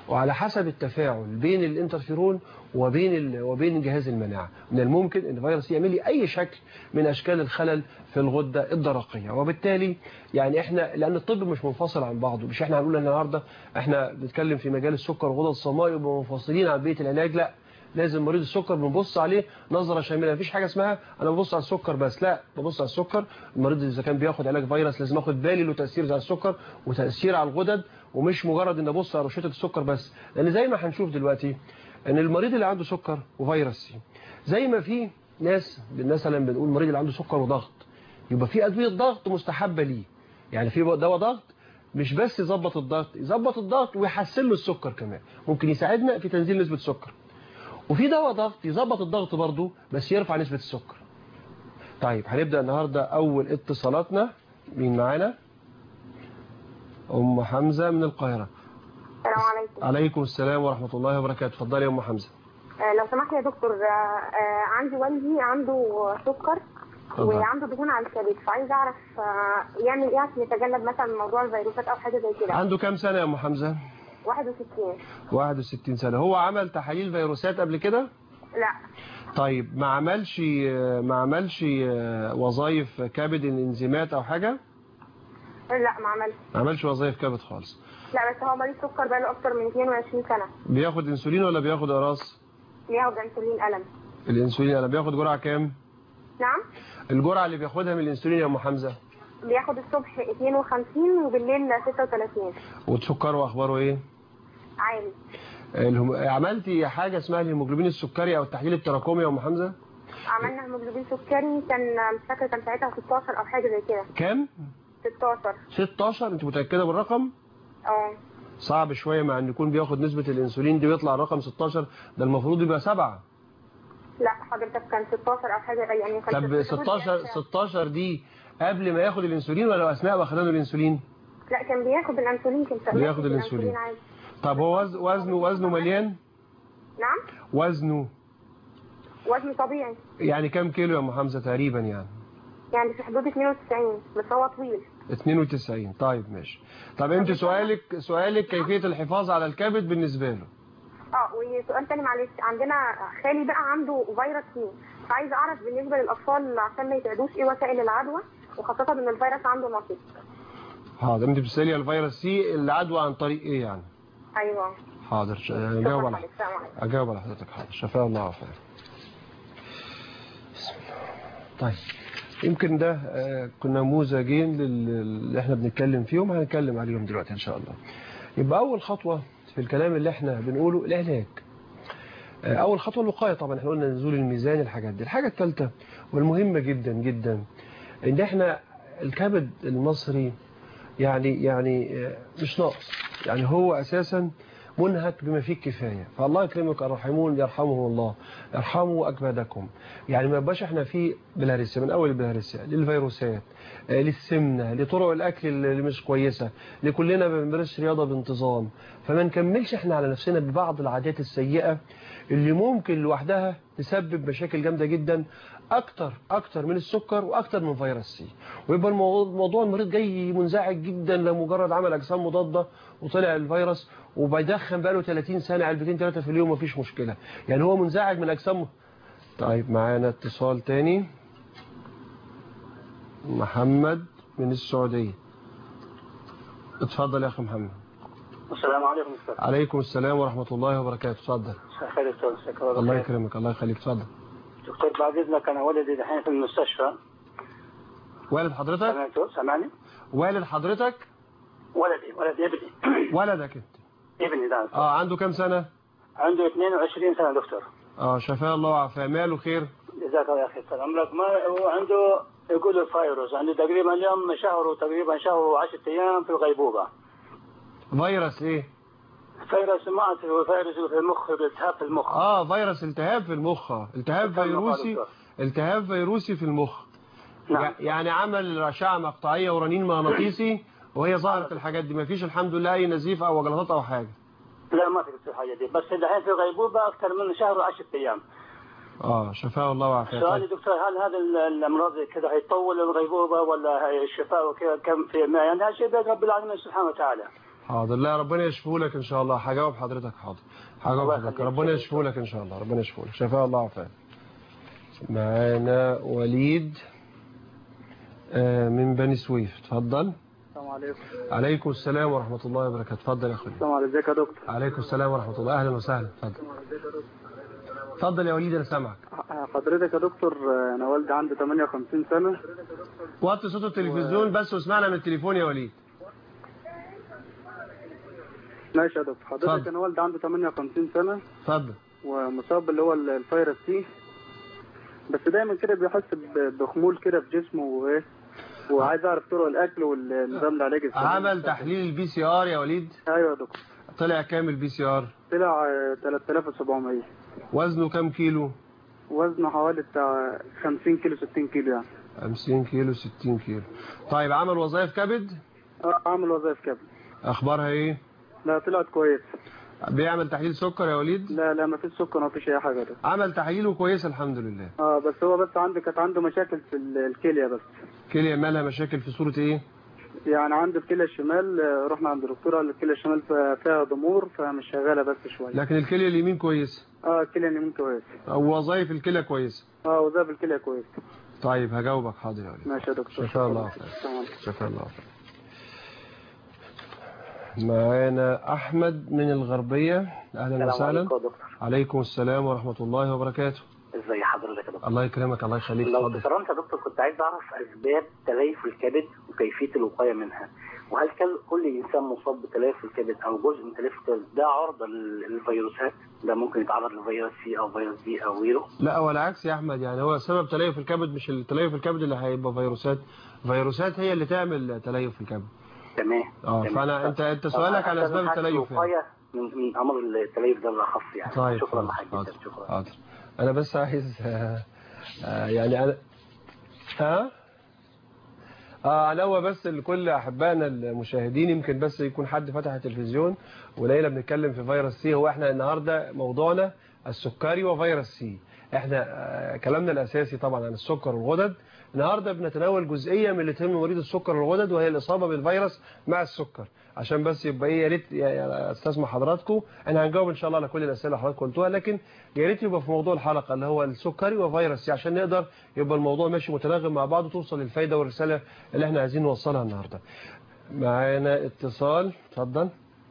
وعلى حسب التفاعل بين الانترفيرون وبين ال... وبين جهاز المناعة من الممكن ان الفيروس يعمل لي اي شكل من اشكال الخلل في الغدة الدرقية وبالتالي يعني احنا لان الطب مش منفصل عن بعضه مش احنا هنقول النهارده احنا بنتكلم في مجال السكر والغدد الصماء يبقى منفصلين عن بيئة العلاج لا لازم مريض السكر بنبص عليه نظرة شاملة مفيش حاجة اسمها انا ببص على السكر بس لا ببص على السكر المريض اذا كان بياخد علاج فيروس لازم اخد بالي له تأثير على السكر وتأثير على الغدد ومش مجرد ان ابص على روشته السكر بس لان زي ما هنشوف دلوقتي ان المريض اللي عنده سكر وفيروس سي زي ما في ناس مثلا بنقول المريض اللي عنده سكر وضغط يبقى في ادويه ضغط مستحبه ليه يعني في دواء ضغط مش بس يظبط الضغط يظبط الضغط ويحسن له السكر كمان ممكن يساعدنا في تنزيل نسبه السكر وفي دواء ضغط يظبط الضغط برضه بس يرفع نسبه السكر طيب هنبدا النهارده اول اتصالاتنا مين معانا ام حمزه من القاهره السلام عليكم عليكم السلام ورحمه الله وبركاته اتفضلي يا ام حمزه آه، لو سمحت يا دكتور آه، آه، عندي والدي عنده سكر طبعا. وعنده دهون على الكبد فعايز اعرف آه، يعمل ايه عشان يتجنب مثلا موضوع الفيروسات او حاجه زي كده عنده كام سنه يا ام حمزه 61 61 سنه هو عمل تحاليل فيروسات قبل كده لا طيب ما عملش ما عملش وظائف كبد الانزيمات او حاجه لا ما عملش ما عملش وظائف كبد خالص لا بس هو مريض سكر بقاله اكتر من 22 سنه بياخد انسولين ولا بياخد قراص بياخد انسولين الم الانسولين انا بياخد جرعه كام نعم الجرعه اللي بياخدها من الانسولين يا ام حمزه بياخد الصبح 52 وبالليل 36 وسكره اخباره ايه عالي الهم... عملتي حاجه اسمها الهيموجلوبين السكري او التحليل التراكمي يا ام حمزه عملنا هيموجلوبين سكري كان مش فاكره كان ساعتها 16 او حاجه زي كده كام 16 16 انت متاكده بالرقم اه صعب شويه مع ان يكون بياخد نسبه الانسولين دي ويطلع الرقم 16 ده المفروض يبقى 7 لا حضرتك كان 16 او حاجه يعني كان طب 16 16 دي قبل ما ياخد الانسولين ولا اثناء ما اخدانه الانسولين لا كان بياخد الانسولين كان ساعتها بياخد الأنسولين. عادي طب هو وز- وزنه وزنه مليان نعم وزنه وزن طبيعي يعني كام كيلو يا ام حمزه تقريبا يعني يعني في حدود 92 بس هو طويل 92 طيب ماشي طب انت سؤالك سؤالك كيفيه الحفاظ على الكبد بالنسبه له اه وسؤال تاني معلش عندنا خالي بقى عنده فيروس سي فعايزه اعرف بالنسبه للاطفال عشان ما يتعدوش ايه وسائل العدوى وخاصه ان الفيروس عنده نشيط حاضر انت بتسالي على الفيروس سي العدوى عن طريق ايه يعني ايوه حاضر ش- اجاوب على عليك السلام عليكم اجاوب على حضرتك حاضر شفاء الله وعافيه بسم الله طيب يمكن ده آه، كنا نموذجين لل- اللي احنا بنتكلم فيهم هنتكلم عليهم دلوقتي ان شاء الله يبقى اول خطوه في الكلام اللي احنا بنقوله العلاج آه، اول خطوه الوقايه طبعا احنا قلنا نزول الميزان الحاجات دي الحاجه الثالثه والمهمه جدا جدا ان احنا الكبد المصري يعني يعني آه، مش ناقص يعني هو اساسا منهك بما فيه الكفايه فالله يكرمك الراحمون يرحمهم الله يرحموا اكبادكم يعني ما يبقاش احنا في بلهارسيا من اول البلهارسيا للفيروسات آه، للسمنه لطرق الاكل اللي مش كويسه لكلنا ما بنمارسش رياضه بانتظام فما نكملش احنا على نفسنا ببعض العادات السيئه اللي ممكن لوحدها تسبب مشاكل جامده جدا اكتر اكتر من السكر واكتر من فيروس سي ويبقى الموضوع موضوع المريض جاي منزعج جدا لمجرد عمل اجسام مضاده وطلع الفيروس وبيدخن بقاله 30 سنه علبتين ثلاثه في اليوم مفيش مشكله يعني هو منزعج من اجسام طيب معانا اتصال تاني محمد من السعوديه اتفضل يا اخي محمد السلام عليكم استاذ عليكم السلام ورحمه الله وبركاته اتفضل خير استاذ شكرا الله لك يكرمك الله يخليك اتفضل دكتور بعد اذنك انا ولدي دحين في المستشفى والد حضرتك سمعته سامعني والد حضرتك ولدي ولدي ابني ولدك انت ابني ده اه عنده كام سنه عنده 22 سنه دكتور اه شفاه الله وعافاه ماله خير جزاك الله خير طال عمرك ما هو عنده يقول الفيروس عنده تقريبا اليوم شهر وتقريبا شهر و10 ايام في الغيبوبه فيروس ايه فيروس ما أعرف هو فيروس في المخ التهاب في المخ اه فيروس التهاب في المخ آه. التهاب التهاب فيروسي دكتور. التهاب فيروسي في المخ نعم يع- يعني عمل أشعة مقطعية ورنين مغناطيسي وهي ظهرت الحاجات دي مفيش الحمد لله أي نزيف أو جلطات أو حاجة لا ما في دكتور حاجه دي بس دحين في غيبوبه اكثر من شهر و10 ايام اه شفاه الله وعافاه سؤالي طيب. دكتور هل هذا ال- الامراض كذا هيطول الغيبوبه ولا هي الشفاء وكذا كم في الماء يعني هذا شيء بيد رب العالمين سبحانه وتعالى حاضر لا ربنا يشفيه لك ان شاء الله هجاوب حضرتك حاضر هجاوب الله حضرتك يخليك. ربنا يشفيه لك ان شاء الله ربنا يشفيه لك شفاء الله وعافاه معانا وليد آه، من بني سويف اتفضل السلام عليكم عليكم السلام ورحمة الله وبركاته اتفضل يا اخوي السلام عليكم ازيك يا دكتور عليكم السلام ورحمة الله اهلا وسهلا اتفضل اتفضل يا وليد انا سامعك حضرتك يا دكتور انا والدي عنده 58 سنه وطي صوت التلفزيون بس واسمعنا من التليفون يا وليد ماشي يا دكتور اتفضل. حضرتك انا والدي عنده 58 سنه اتفضل ومصاب اللي هو الفيروس سي بس دايما كده بيحس ب- بخمول كده في جسمه وايه وعايز اعرف طرق الاكل والنظام العلاجي السليم. عمل تحليل البي سي ار يا وليد ايوه يا دكتور طلع كام البي سي ار طلع آه، 3700 وزنه كام كيلو وزنه حوالي بتاع 50 كيلو 60 كيلو يعني 50 كيلو 60 كيلو طيب عمل وظائف كبد اه عامل وظائف كده اخبارها ايه لا طلعت كويس بيعمل تحليل سكر يا وليد لا لا ما فيش سكر ما فيش اي حاجه ده عمل تحليله كويس الحمد لله اه بس هو بس عنده كانت عنده مشاكل في ال- الكليه بس كليه مالها مشاكل في صورة ايه يعني عنده الكليه الشمال آه، رحنا عند دكتور قال الكليه الشمال فيها- فيها ضمور فمش شغاله بس شويه لكن الكليه اليمين كويس اه الكليه اليمين كويس او وظائف الكلى كويسه اه وذاب الكليه كويس طيب هجاوبك حاضر يا وليد ماشي يا دكتور شفاء الله شكراً. خير. تمام. شكرا الله معانا احمد من الغربيه اهلا وسهلا يا دكتور عليكم السلام ورحمه الله وبركاته ازي حضرتك يا دكتور الله يكرمك الله يخليك لو اتفضل تكرمت يا دكتور كنت عايز اعرف اسباب تليف الكبد وكيفيه الوقايه منها وهل كل كل انسان مصاب بتليف الكبد او جزء من تليف الكبد ده عرضه لل- للفيروسات ده ممكن يتعرض لفيروس سي او فيروس دي او غيره لا هو العكس يا احمد يعني هو سبب تليف الكبد مش التليف الكبد اللي هيبقى فيروسات فيروسات هي اللي تعمل تليف الكبد تمام اه تمام. فانا انت انت طب سؤالك عن أنا اسباب حاجة التليف يعني. الوقايه من من امر التليف ده بالاخص يعني طيب شكرا حاضر لحضرتك حاضر شكرا حاضر انا بس عايز آه، آه، يعني انا ها اه انا هو بس لكل احبائنا المشاهدين يمكن بس يكون حد فتح التلفزيون وليلى بنتكلم في فيروس سي هو احنا النهارده موضوعنا السكري وفيروس سي احنا آه، كلامنا الاساسي طبعا عن السكر والغدد النهارده بنتناول جزئيه من اللي تهم مريض السكر والغدد وهي الاصابه بالفيروس مع السكر عشان بس يبقى ايه يا ريت يا- استسمع حضراتكم انا هنجاوب ان شاء الله على كل الاسئله اللي حضراتكم قلتوها لكن يا ريت يبقى في موضوع الحلقه اللي هو السكري وفيروس سي عشان نقدر يبقى الموضوع ماشي متناغم مع بعض وتوصل للفايده والرساله اللي احنا عايزين نوصلها النهارده معانا اتصال اتفضل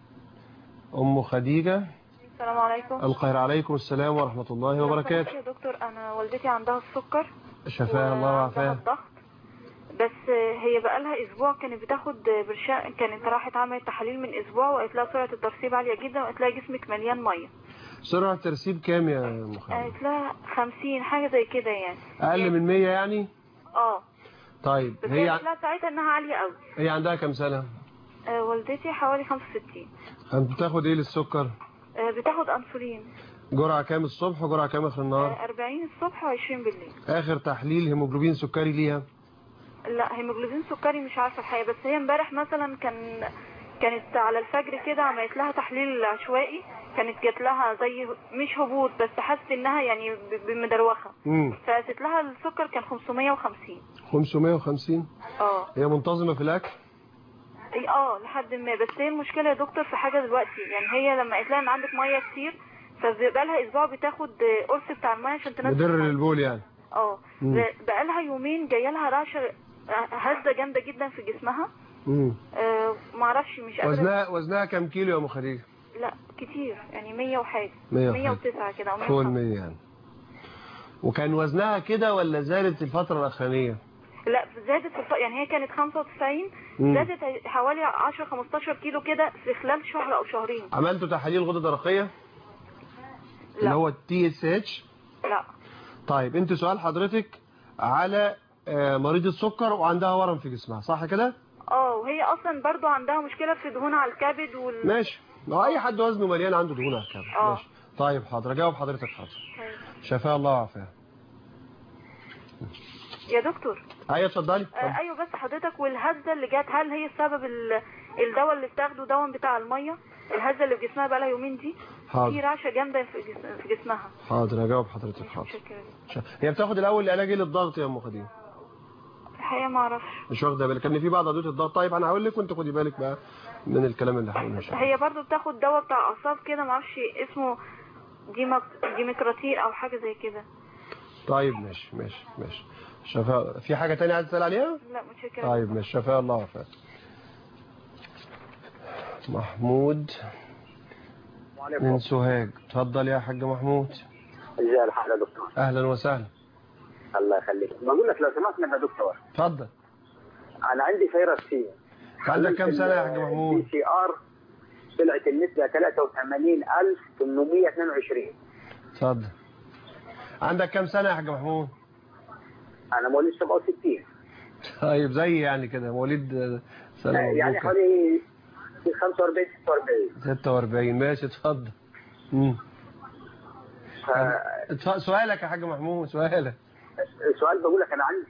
ام خديجه السلام عليكم القاهره عليكم السلام ورحمه الله وبركاته يا دكتور انا والدتي عندها السكر شفاها الله وعندها وعافاها الضغط بس هي بقالها اسبوع كانت بتاخد برشام كانت راحت عملت تحاليل من اسبوع وقالت لها سرعه الترسيب عاليه جدا وقالت لها جسمك مليان ميه سرعه ترسيب كام يا ام خديجه قالت لها 50 حاجه زي كده يعني اقل من 100 يعني اه طيب بس هي هي قالت لها ساعتها انها عاليه قوي هي عندها كام سنه آه والدتي حوالي 65 انت بتاخد ايه للسكر آه بتاخد انسولين جرعه كام الصبح وجرعه كام اخر النهار آه 40 الصبح و20 بالليل اخر تحليل هيموجلوبين سكري ليها لا هيموجلوبين سكري مش عارفه الحقيقه بس هي امبارح مثلا كان كانت على الفجر كده عملت لها تحليل عشوائي كانت جات لها زي مش هبوط بس حست انها يعني ب- بمدروخه امم فقست لها السكر كان 550 550 اه هي منتظمه في الاكل اي اه لحد ما بس هي المشكله يا دكتور في حاجه دلوقتي يعني هي لما قالت لها ان عندك ميه كتير فبقى لها اسبوع بتاخد قرص بتاع الميه عشان تنزل مدر المية. للبول يعني اه مم. بقى لها يومين جايه لها رعشه هزه جامده جدا في جسمها امم آه معرفش مش قادره وزنها وزنها كام كيلو يا ام خديجه لا كتير يعني 100 وحاجه 100 وحاجة. 109 كده او فوق ال 105 100 يعني وكان وزنها كده ولا زادت الفتره الاخرانيه لا زادت في الط- يعني هي كانت 95 مم. زادت حوالي 10 15 كيلو كده في خلال شهر او شهرين عملتوا تحاليل غده درقيه اللي لا هو التي اس اتش لا طيب انت سؤال حضرتك على آه، مريض السكر وعندها ورم في جسمها صح كده اه وهي اصلا برضو عندها مشكله في دهون على الكبد وال ماشي ما هو اي حد وزنه مليان عنده دهون على الكبد اه. ماشي طيب حاضر اجاوب حضرتك حاضر طيب. شفاء الله وعافاها يا دكتور ايوه اتفضلي آه اتفضلي. ايوه بس حضرتك والهزه اللي جت هل هي السبب ال- الدواء اللي بتاخده دواء بتاع الميه الهزه اللي في جسمها بقى لها يومين دي في حاضر رعشه جامده في جسم في جسمها حاضر اجاوب حضرتك حاضر متشكره ش- هي بتاخد الاول العلاج ايه للضغط يا ام خديجه الحقيقه ما اعرفش مش واخده بالك ان في بعض ادويه الضغط طيب انا هقول لك وانت خدي بالك بقى من الكلام اللي هقوله ان شاء الله هي برضو بتاخد دواء بتاع اعصاب كده ما اعرفش اسمه ديمك... ديمقراطين او حاجه زي كده طيب ماشي ماشي ماشي شفاء في حاجه تانية عايز تسال عليها لا متشكره طيب ماشي شفاء الله وفاء محمود من سوهاج اتفضل يا حاج محمود ازاي الحال يا دكتور اهلا وسهلا الله يخليك بقول لك لو سمحت منك يا دكتور اتفضل انا عندي فيروس سي عندك كام سنه يا حاج محمود بي سي ار طلعت النسبه 83822 اتفضل عندك كام سنه يا حاج محمود انا مواليد 67 طيب زي يعني كده مواليد آه، سنه يعني مبروكة. حوالي 45 46 46 ماشي اتفضل امم ف- اتف- سؤالك يا حاج محمود سؤالك السؤال بقول لك انا عندي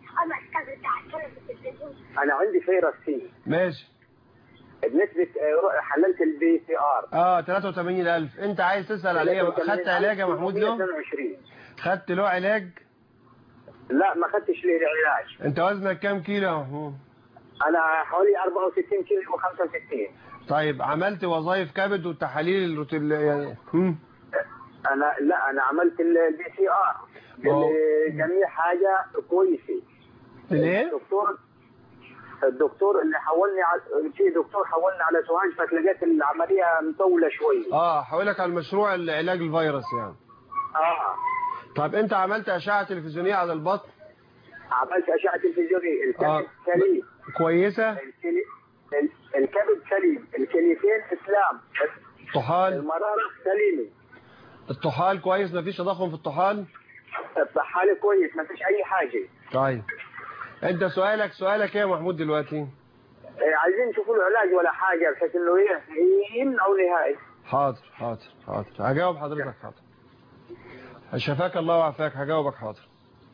انا عندي فيروس سي ماشي بنسبه آه، حللت البي سي ار اه 83000 انت عايز تسال على ايه خدت علاج يا محمود له 22 خدت له علاج لا ما خدتش لي علاج انت وزنك كام كيلو يا محمود انا حوالي 64 كيلو و65 طيب عملت وظائف كبد والتحاليل الروتين يعني هم؟ انا لا انا عملت البي سي ار أوه. جميع حاجه كويسه الايه الدكتور الدكتور اللي حولني على في دكتور حولني على سوهاج فلقيت العمليه مطوله شوي اه حولك على المشروع علاج الفيروس يعني اه طب انت عملت اشعه تلفزيونيه على البطن عملت اشعه تلفزيونيه الكبد آه. سليم كويسه الكلي... ال- الكبد سليم الكليتين اسلام الطحال المراره سليمه الطحال كويس مفيش تضخم في الطحال الطحالة كويس ما فيش اي حاجه طيب انت سؤالك سؤالك ايه يا محمود دلوقتي آه، عايزين نشوفوا له علاج ولا حاجه بحيث انه ايه يمنع او نهائي حاضر حاضر حاضر هجاوب حضرتك حاضر شفاك الله وعافاك هجاوبك حاضر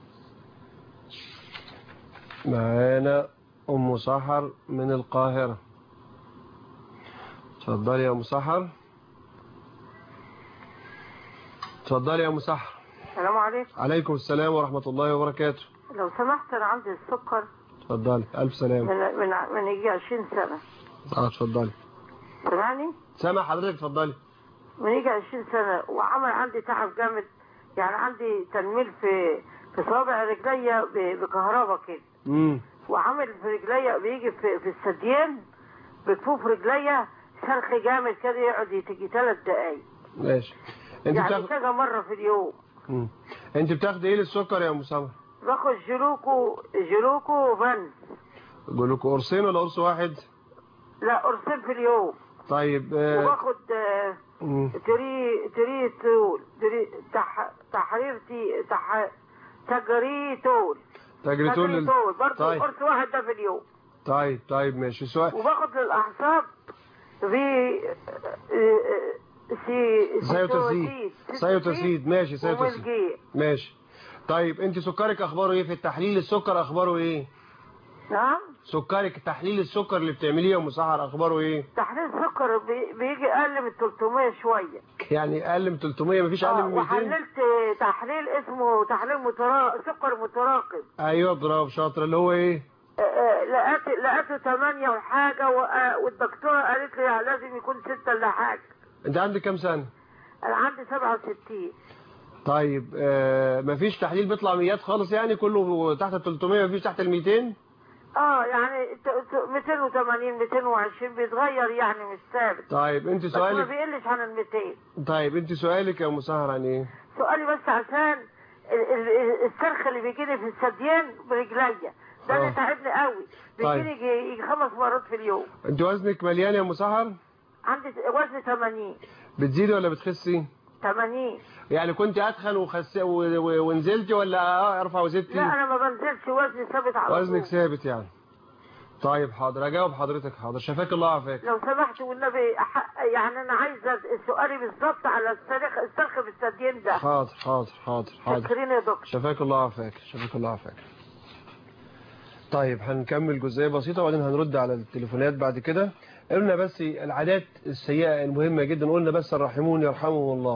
معانا ام سحر من القاهرة اتفضلي يا ام سحر اتفضلي يا ام سحر السلام عليكم عليكم السلام ورحمة الله وبركاته لو سمحت انا عندي السكر اتفضلي الف سلامة من من من يجي 20 سنه اه اتفضلي سامعني سامع حضرتك اتفضلي من يجي 20 سنه وعمل عندي تعب جامد يعني عندي تنميل في في صوابع رجليا ب- بكهرباء كده امم وعامل في رجليا بيجي في, في الثديين بكفوف رجليا شرخ جامد كده يقعد تيجي ثلاث دقايق ماشي انت يعني بتاخد كذا مره في اليوم مم. انت بتاخد ايه للسكر يا ام سمر باخد جلوكو جلوكو وفانس بقول لكم قرصين ولا قرص واحد لا قرصين في اليوم طيب آه وباخد آه مم. تري تري تول تري تح تحرير تي تح تجريتول تجريتول لل... تجريتول برضه طيب. قرص واحد ده في اليوم طيب طيب ماشي سؤال وباخد للاعصاب في سي سيوتوسيد سيوتوسيد ماشي سيوتوسيد وملجي ماشي طيب انت سكرك اخباره ايه في التحليل السكر اخباره ايه نعم سكرك تحليل السكر اللي بتعمليه يا ام سحر اخباره ايه تحليل السكر بي- بيجي اقل من 300 شويه يعني اقل من 300 مفيش اقل آه، من 200 وحللت تحليل اسمه تحليل مترا... سكر متراكم ايوه برافو شاطر اللي هو ايه آه، آه، لقيت لقيته 8 وحاجه وآه، والدكتوره قالت لي لازم يكون 6 الا حاجه انت عندك كام سنه انا عندي 67 طيب آه مفيش تحليل بيطلع ميات خالص يعني كله تحت ال 300 مفيش تحت ال 200 اه يعني ت- ت- 280 220 بيتغير يعني مش ثابت طيب انت بس ما سؤالك بيقلش عن ال 200 طيب انت سؤالك يا ام سهر عن ايه سؤالي بس عشان ال- ال- الصرخ اللي بيجيني في الثديين برجليا ده آه. اللي تعبني قوي طيب. بيجيني يجي يجي خمس مرات في اليوم انت وزنك مليان يا ام سهر عندي وزن 80 بتزيدي ولا بتخسي 80 يعني كنت اتخن وخس و... و... ونزلتي ولا اه ارفع وزدتي لا انا ما بنزلش وزني ثابت على وزنك طول ثابت يعني طيب حاضر اجاوب حضرتك حاضر شفاك الله عافاك لو سمحت والنبي أح- يعني انا عايزه سؤالي بالظبط على الصرخ الصرخ في الثديين ده حاضر حاضر حاضر حاضر شكرين يا دكتور شفاك الله عافاك شفاك الله عافاك طيب هنكمل جزئية بسيطة وبعدين هنرد على التليفونات بعد كده قلنا بس العادات السيئة المهمة جدا قلنا بس الراحمون يرحمهم الله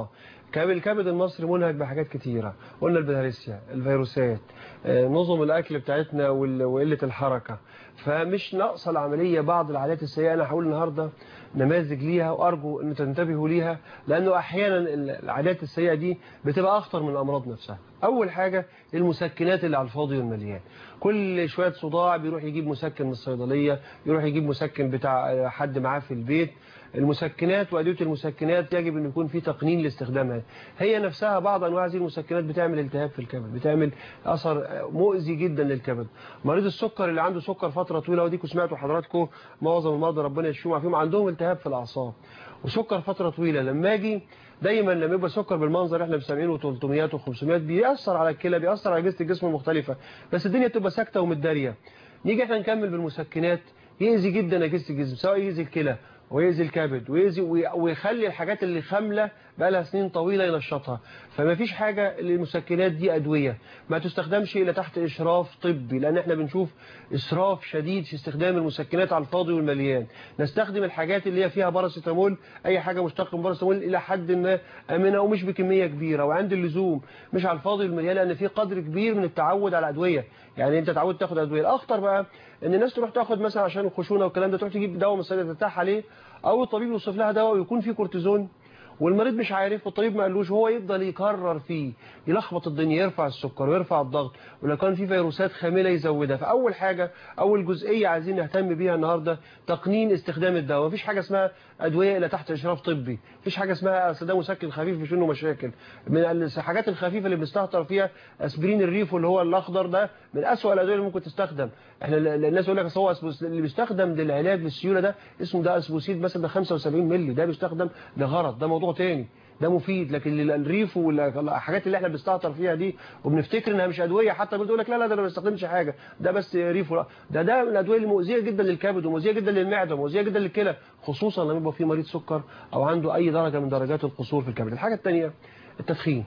كاب- الكبد المصري منهك بحاجات كتيرة قلنا البلهارسيا الفيروسات آه، نظم الأكل بتاعتنا وال- وقلة الحركة فمش ناقصة العملية بعض العادات السيئة أنا هقول النهاردة نماذج ليها وأرجو أن تنتبهوا ليها لأنه أحيانا العادات السيئة دي بتبقى أخطر من الأمراض نفسها أول حاجة المسكنات اللي على الفاضي والمليان كل شوية صداع بيروح يجيب مسكن من الصيدلية يروح يجيب مسكن بتاع حد معاه في البيت المسكنات وأدوية المسكنات يجب أن يكون في تقنين لاستخدامها هي نفسها بعض أنواع هذه المسكنات بتعمل التهاب في الكبد بتعمل أثر مؤذي جدا للكبد مريض السكر اللي عنده سكر فترة طويلة وديكوا سمعتوا حضراتكم معظم المرضى ربنا يشفيهم ويعافيهم عندهم التهاب في الأعصاب وسكر فترة طويلة لما أجي دايما لما يبقى سكر بالمنظر احنا بنسميه 300 و500 بيأثر على الكلى بيأثر على أجهزة الجسم المختلفة بس الدنيا بتبقى ساكتة ومتدارية نيجي احنا نكمل بالمسكنات يأذي جدا أجهزة الجسم سواء يأذي الكلى ويأذي الكبد ويأذي ويخلي الحاجات اللي خاملة بقى لها سنين طويلة ينشطها فما فيش حاجة للمسكنات دي أدوية ما تستخدمش إلا تحت إشراف طبي لأن احنا بنشوف إسراف شديد في استخدام المسكنات على الفاضي والمليان نستخدم الحاجات اللي هي فيها باراسيتامول أي حاجة مشتقة من باراسيتامول إلى حد ما أمنة ومش بكمية كبيرة وعند اللزوم مش على الفاضي والمليان لأن في قدر كبير من التعود على الأدوية يعني أنت تعود تاخد أدوية الأخطر بقى إن الناس تروح تاخد مثلا عشان الخشونة والكلام ده تروح تجيب دواء مثلا ترتاح عليه أو الطبيب يوصف لها دواء ويكون فيه كورتيزون والمريض مش عارف والطبيب ما قالوش هو يفضل يكرر فيه يلخبط الدنيا يرفع السكر ويرفع الضغط ولو كان في فيروسات خامله يزودها فاول حاجه اول جزئيه عايزين نهتم بيها النهارده تقنين استخدام الدواء مفيش حاجه اسمها ادويه الا تحت اشراف طبي مفيش حاجه اسمها اصل ده مسكن خفيف مش منه مشاكل من الحاجات الخفيفه اللي بنستهتر فيها اسبرين الريفو اللي هو الاخضر ده من اسوأ الادويه اللي ممكن تستخدم احنا الناس يقول لك أصل هو أسبوس اللي بيستخدم للعلاج للسيوله ده اسمه ده اسبوسيد مثلا ده 75 مللي ده بيستخدم لغرض ده موضوع تاني ده مفيد لكن الريف والحاجات اللي احنا بنستهتر فيها دي وبنفتكر انها مش ادويه حتى بتقول لك لا لا ده انا ما بستخدمش حاجه ده بس ريف ولا ده ده من الادويه المؤذيه جدا للكبد ومؤذيه جدا للمعده ومؤذيه جدا للكلى خصوصا لما يبقى في مريض سكر او عنده اي درجه من درجات القصور في الكبد الحاجه الثانيه التدخين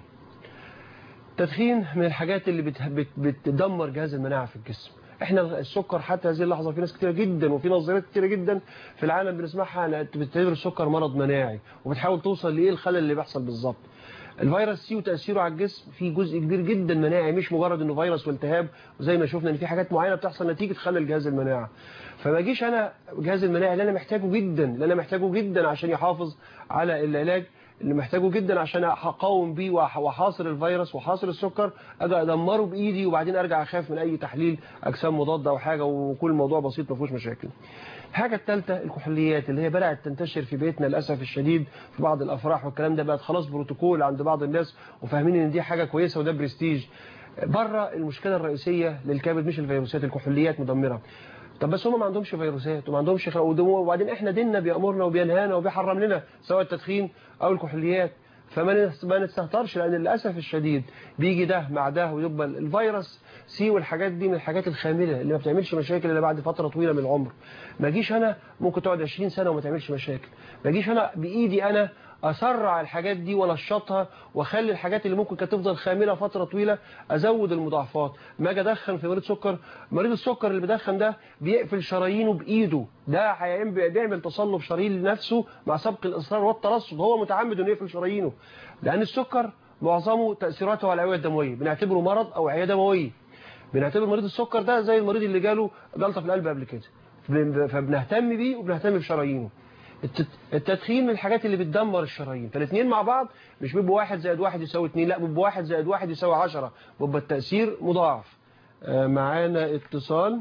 التدخين من الحاجات اللي بت... بت... بتدمر جهاز المناعه في الجسم احنا السكر حتى هذه اللحظه في ناس كتيره جدا وفي نظريات كتيره جدا في العالم بنسمعها بتعتبر السكر مرض مناعي وبتحاول توصل لايه الخلل اللي بيحصل بالظبط الفيروس سي وتاثيره على الجسم في جزء كبير جدا مناعي مش مجرد انه فيروس والتهاب وزي ما شفنا ان في حاجات معينه بتحصل نتيجه خلل جهاز المناعه فما اجيش انا جهاز المناعي اللي انا محتاجه جدا اللي انا محتاجه جدا عشان يحافظ على العلاج اللي محتاجه جدا عشان اقاوم بيه واحاصر الفيروس واحاصر السكر اجي ادمره بايدي وبعدين ارجع اخاف من اي تحليل اجسام مضاده او حاجه وكل الموضوع بسيط ما فيهوش مشاكل الحاجه الثالثه الكحوليات اللي هي بدات تنتشر في بيتنا للاسف الشديد في بعض الافراح والكلام ده بقت خلاص بروتوكول عند بعض الناس وفاهمين ان دي حاجه كويسه وده برستيج بره المشكله الرئيسيه للكبد مش الفيروسات الكحوليات مدمره طب بس هم ما عندهمش فيروسات وما عندهمش خ... وبعدين احنا ديننا بيأمرنا وبينهانا وبيحرم لنا سواء التدخين او الكحوليات فما ما نستهترش لان للاسف الشديد بيجي ده مع ده ويبقى الفيروس سي والحاجات دي من الحاجات الخامله اللي ما بتعملش مشاكل الا بعد فتره طويله من العمر ما اجيش انا ممكن تقعد 20 سنه وما تعملش مشاكل ما اجيش انا بايدي انا اسرع الحاجات دي وانشطها واخلي الحاجات اللي ممكن كانت تفضل خامله فتره طويله ازود المضاعفات ما اجي ادخن في مريض سكر مريض السكر اللي بيدخن ده بيقفل شرايينه بايده ده بيعمل تصلب شرايين لنفسه مع سبق الاصرار والترصد هو متعمد انه يقفل شرايينه لان السكر معظمه تاثيراته على الاوعيه الدمويه بنعتبره مرض او اوعيه دمويه بنعتبر مريض السكر ده زي المريض اللي جاله جلطه في القلب قبل كده فبنهتم بيه وبنهتم بشرايينه التدخين من الحاجات اللي بتدمر الشرايين فالاثنين مع بعض مش بيبقوا واحد زائد واحد يساوي اثنين لا بيبقوا واحد زائد واحد يساوي عشرة بيبقى التأثير مضاعف معانا اتصال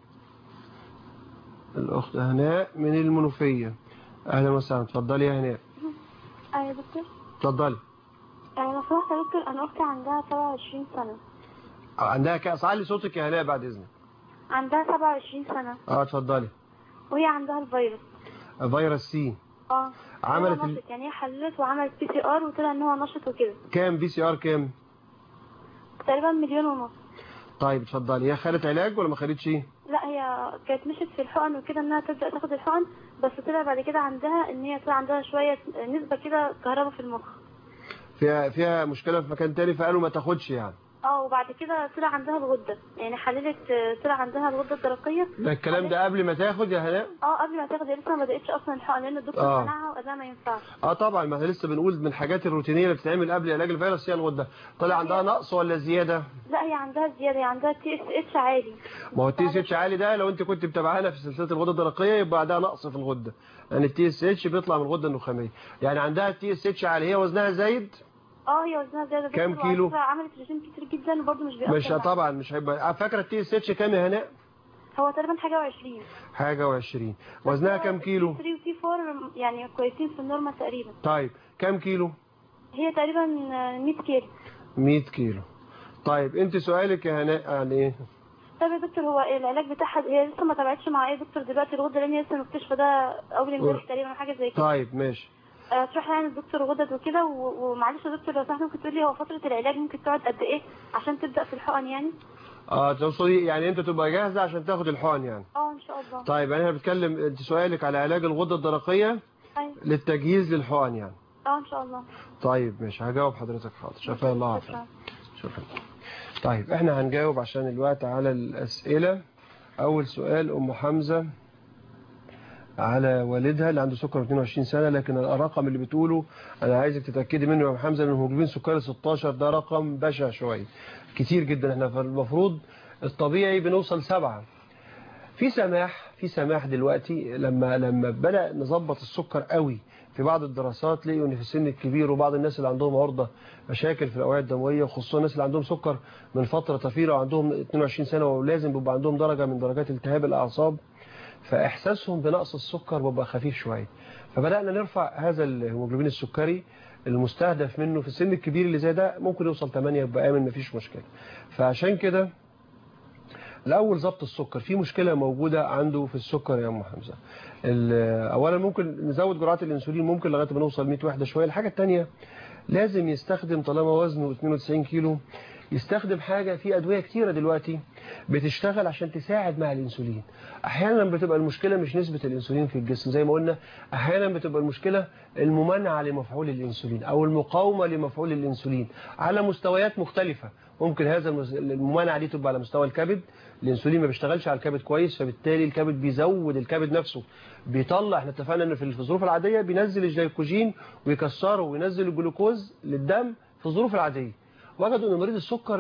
الأخت هناء من المنوفية أهلا وسهلا اتفضلي يا هناء أيوة دكتور اتفضلي لو سمحت يا دكتور أنا أختي عندها 27 سنة عندها كأس علي صوتك يا هناء بعد إذنك عندها 27 سنة اه اتفضلي وهي عندها الفيروس فيروس سي اه عملت ال... يعني هي حللت وعملت بي سي ار وطلع ان هو نشط وكده كام بي سي ار كام تقريبا مليون ونص طيب اتفضلي هي خدت علاج ولا ما خدتش لا هي كانت مشت في الحقن وكده انها تبدا تاخد الحقن بس طلع بعد كده عندها ان هي طلع عندها شويه نسبه كده كهرباء في المخ فيها فيها مشكله في مكان تاني فقالوا ما تاخدش يعني اه وبعد كده طلع عندها الغده يعني حللت آه، طلع عندها الغده الدرقيه ده الكلام ده قبل ما تاخد يا هناء اه قبل ما تاخد هي لسه ما بداتش اصلا الحقن لان الدكتور آه. منعها وقال لها ما ينفعش اه طبعا ما احنا لسه بنقول من الحاجات الروتينيه اللي بتتعمل قبل علاج الفيروس هي الغده طلع عندها نقص ولا زياده لا هي عندها زياده هي عندها تي اس اتش عالي ما هو التي اس اتش عالي ده لو انت كنت متابعانا في سلسله الغده الدرقيه يبقى عندها نقص في الغده يعني التي اس اتش بيطلع من الغده النخاميه يعني عندها التي اس اتش عالي هي وزنها زايد اه هي وزنها زياده كام دكتور، وعلى كيلو؟ فكرة عملت رجيم كتير جدا وبرده مش بيأثر مش معاها. طبعا مش هيبقى فاكره التي اس اتش كام يا هناء هو تقريبا حاجه و20 حاجه و20 وزنها كام كيلو 3 وتي 4 يعني كويسين في النورمال تقريبا طيب كام كيلو هي تقريبا آه، 100 كيلو 100 كيلو طيب انت سؤالك يا هناء عن ايه طيب يا دكتور هو العلاج بتاعها هي لسه ما تابعتش مع اي دكتور دلوقتي الغده لان هي لسه مكتشفه ده اول امبارح تقريبا أو حاجه زي كده طيب ماشي آه، تروح يعني الدكتور غدد وكده و- ومعلش يا دكتور لو سمحت ممكن تقول لي هو فتره العلاج ممكن تقعد قد ايه عشان تبدا في الحقن يعني اه توصلي يعني انت تبقى جاهزه عشان تاخد الحقن يعني اه ان شاء الله طيب يعني احنا بنتكلم انت سؤالك على علاج الغده الدرقيه ايوه للتجهيز للحقن يعني اه ان شاء الله طيب ماشي هجاوب حضرتك حاضر شفاء الله عافية شكرا شكرا طيب احنا هنجاوب عشان الوقت على الأسئلة أول سؤال أم حمزة على والدها اللي عنده سكر 22 سنة لكن الرقم اللي بتقوله أنا عايزك تتأكدي منه يا أم حمزة إن الهيموجلوبين سكري 16 ده رقم بشع شوية كتير جدا احنا المفروض الطبيعي بنوصل سبعة في سماح في سماح دلوقتي لما لما بدأ نظبط السكر قوي في بعض الدراسات لقوا ان في السن الكبير وبعض الناس اللي عندهم عرضة مشاكل في الأوعية الدموية وخصوصا الناس اللي عندهم سكر من فترة طويلة وعندهم 22 سنة ولازم بيبقى عندهم درجة من درجات التهاب الأعصاب فإحساسهم بنقص السكر بيبقى خفيف شوية فبدأنا نرفع هذا الهيموجلوبين السكري المستهدف منه في السن الكبير اللي زي ده ممكن يوصل 8 يبقى آمن مفيش مشكلة فعشان كده الأول ضبط السكر في مشكلة موجودة عنده في السكر يا أم حمزة ال- أولا ممكن نزود جرعات الأنسولين ممكن لغاية ما نوصل 100 وحدة شوية الحاجة التانية لازم يستخدم طالما وزنه 92 كيلو يستخدم حاجة في أدوية كتيرة دلوقتي بتشتغل عشان تساعد مع الأنسولين أحيانا بتبقى المشكلة مش نسبة الأنسولين في الجسم زي ما قلنا أحيانا بتبقى المشكلة الممانعة لمفعول الأنسولين أو المقاومة لمفعول الأنسولين على مستويات مختلفة ممكن هذا المس- الممانعة دي تبقى على مستوى الكبد الأنسولين ما بيشتغلش على الكبد كويس فبالتالي الكبد بيزود الكبد نفسه بيطلع احنا اتفقنا ان في الظروف العادية بينزل الجليكوجين ويكسره وينزل الجلوكوز للدم في الظروف العادية وجدوا ان مريض السكر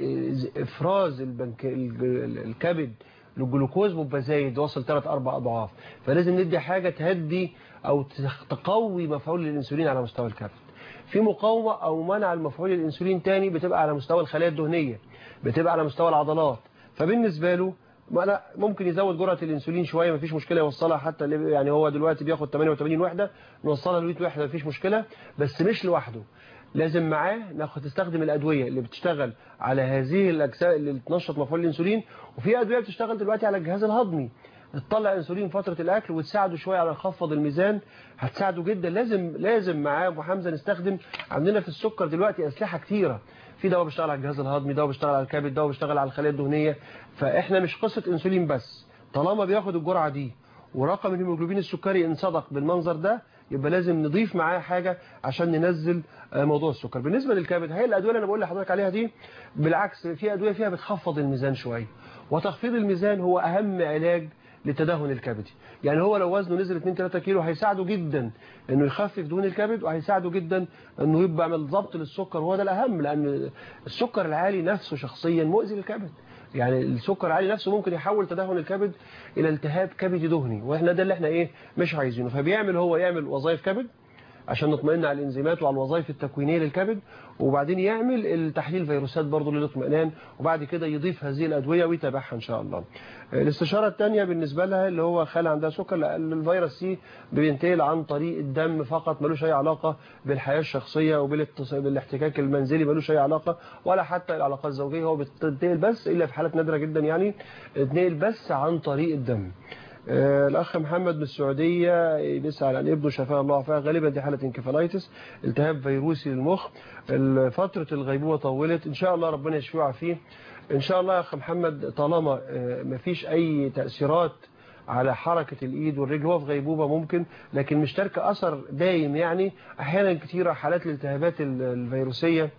بافراز البنك الج- الكبد للجلوكوز بيبقى زايد واصل 3 4 اضعاف فلازم ندي حاجه تهدي او تخ- تقوي مفعول الانسولين على مستوى الكبد في مقاومه او منع المفعول الانسولين تاني بتبقى على مستوى الخلايا الدهنيه بتبقى على مستوى العضلات فبالنسبه له ما لا ممكن يزود جرعه الانسولين شويه مفيش مشكله يوصلها حتى ل- يعني هو دلوقتي بياخد 88 وحده نوصلها ل 100 وحده مفيش مشكله بس مش لوحده لازم معاه ناخد تستخدم الادويه اللي بتشتغل على هذه الاجزاء اللي بتنشط مفعول الانسولين وفي ادويه بتشتغل دلوقتي على الجهاز الهضمي تطلع انسولين فتره الاكل وتساعده شويه على خفض الميزان هتساعده جدا لازم لازم معاه ابو حمزه نستخدم عندنا في السكر دلوقتي اسلحه كتيره في دواء بيشتغل على الجهاز الهضمي دواء بيشتغل على الكبد دواء بيشتغل على الخلايا الدهنيه فاحنا مش قصه انسولين بس طالما بياخد الجرعه دي ورقم الهيموجلوبين السكري ان صدق بالمنظر ده يبقى لازم نضيف معاه حاجة عشان ننزل آه، موضوع السكر بالنسبة للكبد هي الأدوية اللي أنا بقول لحضرتك عليها دي بالعكس في أدوية فيها بتخفض الميزان شوية وتخفيض الميزان هو أهم علاج للتدهن الكبدي يعني هو لو وزنه نزل 2 3 كيلو هيساعده جدا انه يخفف دهون الكبد وهيساعده جدا انه يبقى عمل ضبط للسكر وهو ده الاهم لان السكر العالي نفسه شخصيا مؤذي للكبد يعني السكر العالي نفسه ممكن يحول تدهن الكبد الى التهاب كبدي دهني واحنا ده اللي احنا ايه مش عايزينه فبيعمل هو يعمل وظائف كبد عشان نطمئن على الانزيمات وعلى الوظائف التكوينيه للكبد وبعدين يعمل التحليل فيروسات برضه للاطمئنان وبعد كده يضيف هذه الادويه ويتابعها ان شاء الله. الاستشاره الثانيه بالنسبه لها اللي هو خال عندها سكر لأن الفيروس سي بينتقل عن طريق الدم فقط ملوش اي علاقه بالحياه الشخصيه وبالاتص- بالاحتكاك المنزلي ملوش اي علاقه ولا حتى العلاقات الزوجيه هو بتنتقل بس الا في حالات نادره جدا يعني بتنقل بس عن طريق الدم. آه، الأخ محمد من السعودية بيسأل عن ابنه شفاه الله عافاه غالبا دي حالة انكفالايتس التهاب فيروسي للمخ ال- فترة الغيبوبة طولت إن شاء الله ربنا يشفيه ويعافيه إن شاء الله يا أخ محمد طالما آه، مفيش أي تأثيرات على حركة الإيد والرجل هو في غيبوبة ممكن لكن مش ترك أثر دايم يعني أحيانا كتيرة حالات الالتهابات ال- الفيروسية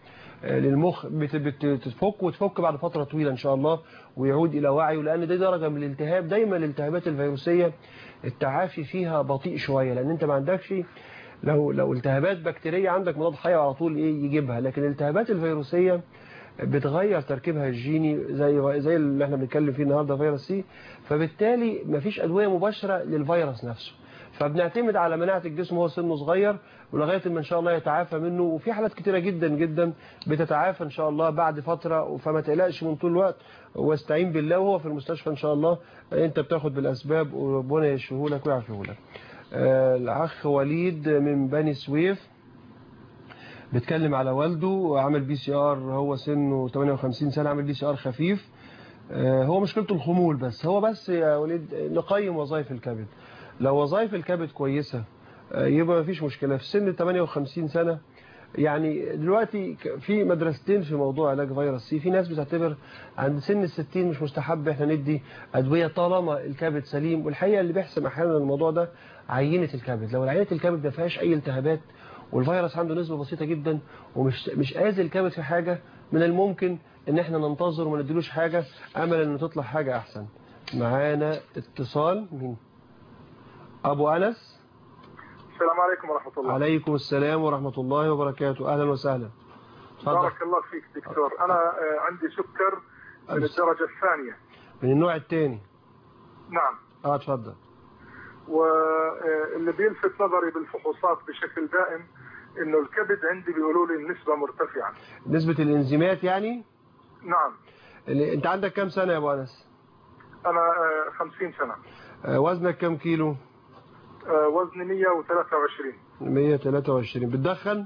آه، للمخ بت- بت- بتفك وتفك بعد فترة طويلة إن شاء الله ويعود إلى وعيه لأن دي درجة من الالتهاب دايما الالتهابات الفيروسية التعافي فيها بطيء شوية لأن أنت ما عندكش لو لو التهابات بكتيرية عندك مضاد حيوي على طول إيه يجيبها لكن الالتهابات الفيروسية بتغير تركيبها الجيني زي زي اللي احنا بنتكلم فيه النهارده فيروس سي فبالتالي مفيش ادويه مباشره للفيروس نفسه فبنعتمد على مناعه الجسم وهو سنه صغير ولغايه ما ان شاء الله يتعافى منه وفي حالات كتيره جدا جدا بتتعافى ان شاء الله بعد فتره فما تقلقش من طول الوقت واستعين بالله وهو في المستشفى ان شاء الله انت بتاخد بالاسباب وربنا يشفيه لك ويعافيه لك آه، الاخ وليد من بني سويف بيتكلم على والده وعمل بي سي ار هو سنه 58 سنة عمل بي سي ار خفيف آه، هو مشكلته الخمول بس هو بس يا وليد نقيم وظائف الكبد لو وظائف الكبد كويسة آه، يبقى مفيش مشكلة في سن 58 سنة يعني دلوقتي ك- في مدرستين في موضوع علاج فيروس سي في ناس بتعتبر عند سن الستين مش مستحب احنا ندي ادويه طالما الكبد سليم والحقيقه اللي بيحسم احيانا الموضوع ده عينه الكبد لو عينه الكبد ما فيهاش اي التهابات والفيروس عنده نسبه بسيطه جدا ومش مش اذي الكبد في حاجه من الممكن ان احنا ننتظر وما نديلوش حاجه املا ان تطلع حاجه احسن معانا اتصال من ابو انس السلام عليكم ورحمة الله عليكم السلام ورحمه الله وبركاته اهلا وسهلا اتفضل بارك الله فيك دكتور أنا آه، عندي سكر من أبس. الدرجة الثانية من النوع الثاني نعم اه اتفضل واللي بيلفت نظري بالفحوصات بشكل دائم انه الكبد عندي بيقولوا لي النسبة مرتفعة نسبه الانزيمات يعني نعم اللي انت عندك كام سنه يا ابو انس انا آه، 50 سنة آه، وزنك كام كيلو آه، وزني 123 123 بتدخن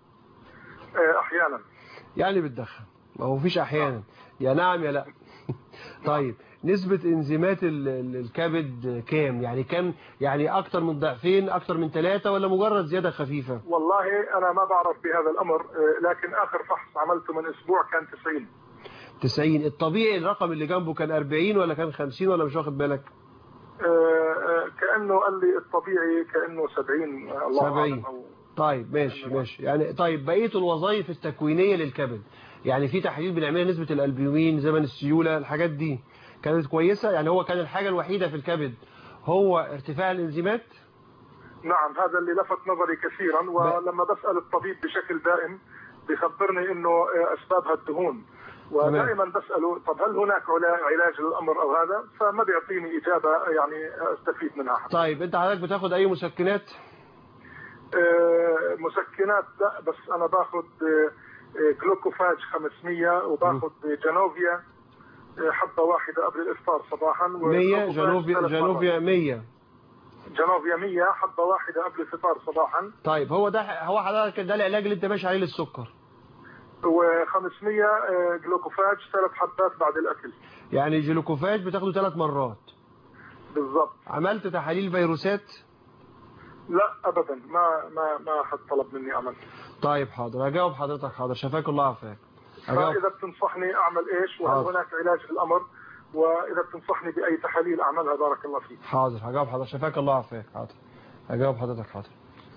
آه، احيانا يعني بتدخن ما هو فيش احيانا يا نعم يا لا طيب نسبة انزيمات ال- ال- الكبد كام يعني كام يعني اكتر من ضعفين اكتر من ثلاثة ولا مجرد زيادة خفيفة والله انا ما بعرف بهذا الامر آه، لكن اخر فحص عملته من اسبوع كان 90 90 الطبيعي الرقم اللي جنبه كان 40 ولا كان 50 ولا مش واخد بالك آه، آه، كانه قال لي الطبيعي كانه 70 آه، الله 70. اعلم أو طيب ماشي ماشي يعني طيب بقية الوظائف التكوينية للكبد يعني في تحليل بنعملها نسبة الألبيومين زمن السيولة الحاجات دي كانت كويسة يعني هو كان الحاجة الوحيدة في الكبد هو ارتفاع الانزيمات نعم هذا اللي لفت نظري كثيرا ولما بسأل الطبيب بشكل دائم بيخبرني انه آه، اسبابها الدهون ودائما بسأله طب هل هناك علا- علاج للامر او هذا فما بيعطيني اجابة يعني استفيد منها طيب انت حضرتك بتاخد اي مسكنات آه، مسكنات لا بس انا باخذ آه، آه، جلوكوفاج 500 وباخذ جانوفيا آه، حبة واحدة قبل الافطار صباحا 100 وجلوكوفاج جانوفيا ثلاث جانوفيا مرات. 100 جانوفيا 100 حبة واحدة قبل الفطار صباحا طيب هو ده هو حضرتك ده العلاج اللي انت ماشي عليه للسكر و500 جلوكوفاج ثلاث حبات بعد الاكل يعني جلوكوفاج بتاخده ثلاث مرات بالضبط عملت تحاليل فيروسات لا ابدا ما ما ما حد طلب مني اعمل طيب حاضر هجاوب حضرتك حاضر شفاك الله عافاك هجاوب فاذا بتنصحني اعمل ايش وهل حاضر. هناك علاج للامر واذا بتنصحني باي تحاليل اعملها بارك الله فيك حاضر هجاوب حضرتك شفاك الله عافاك حاضر هجاوب حضرتك حاضر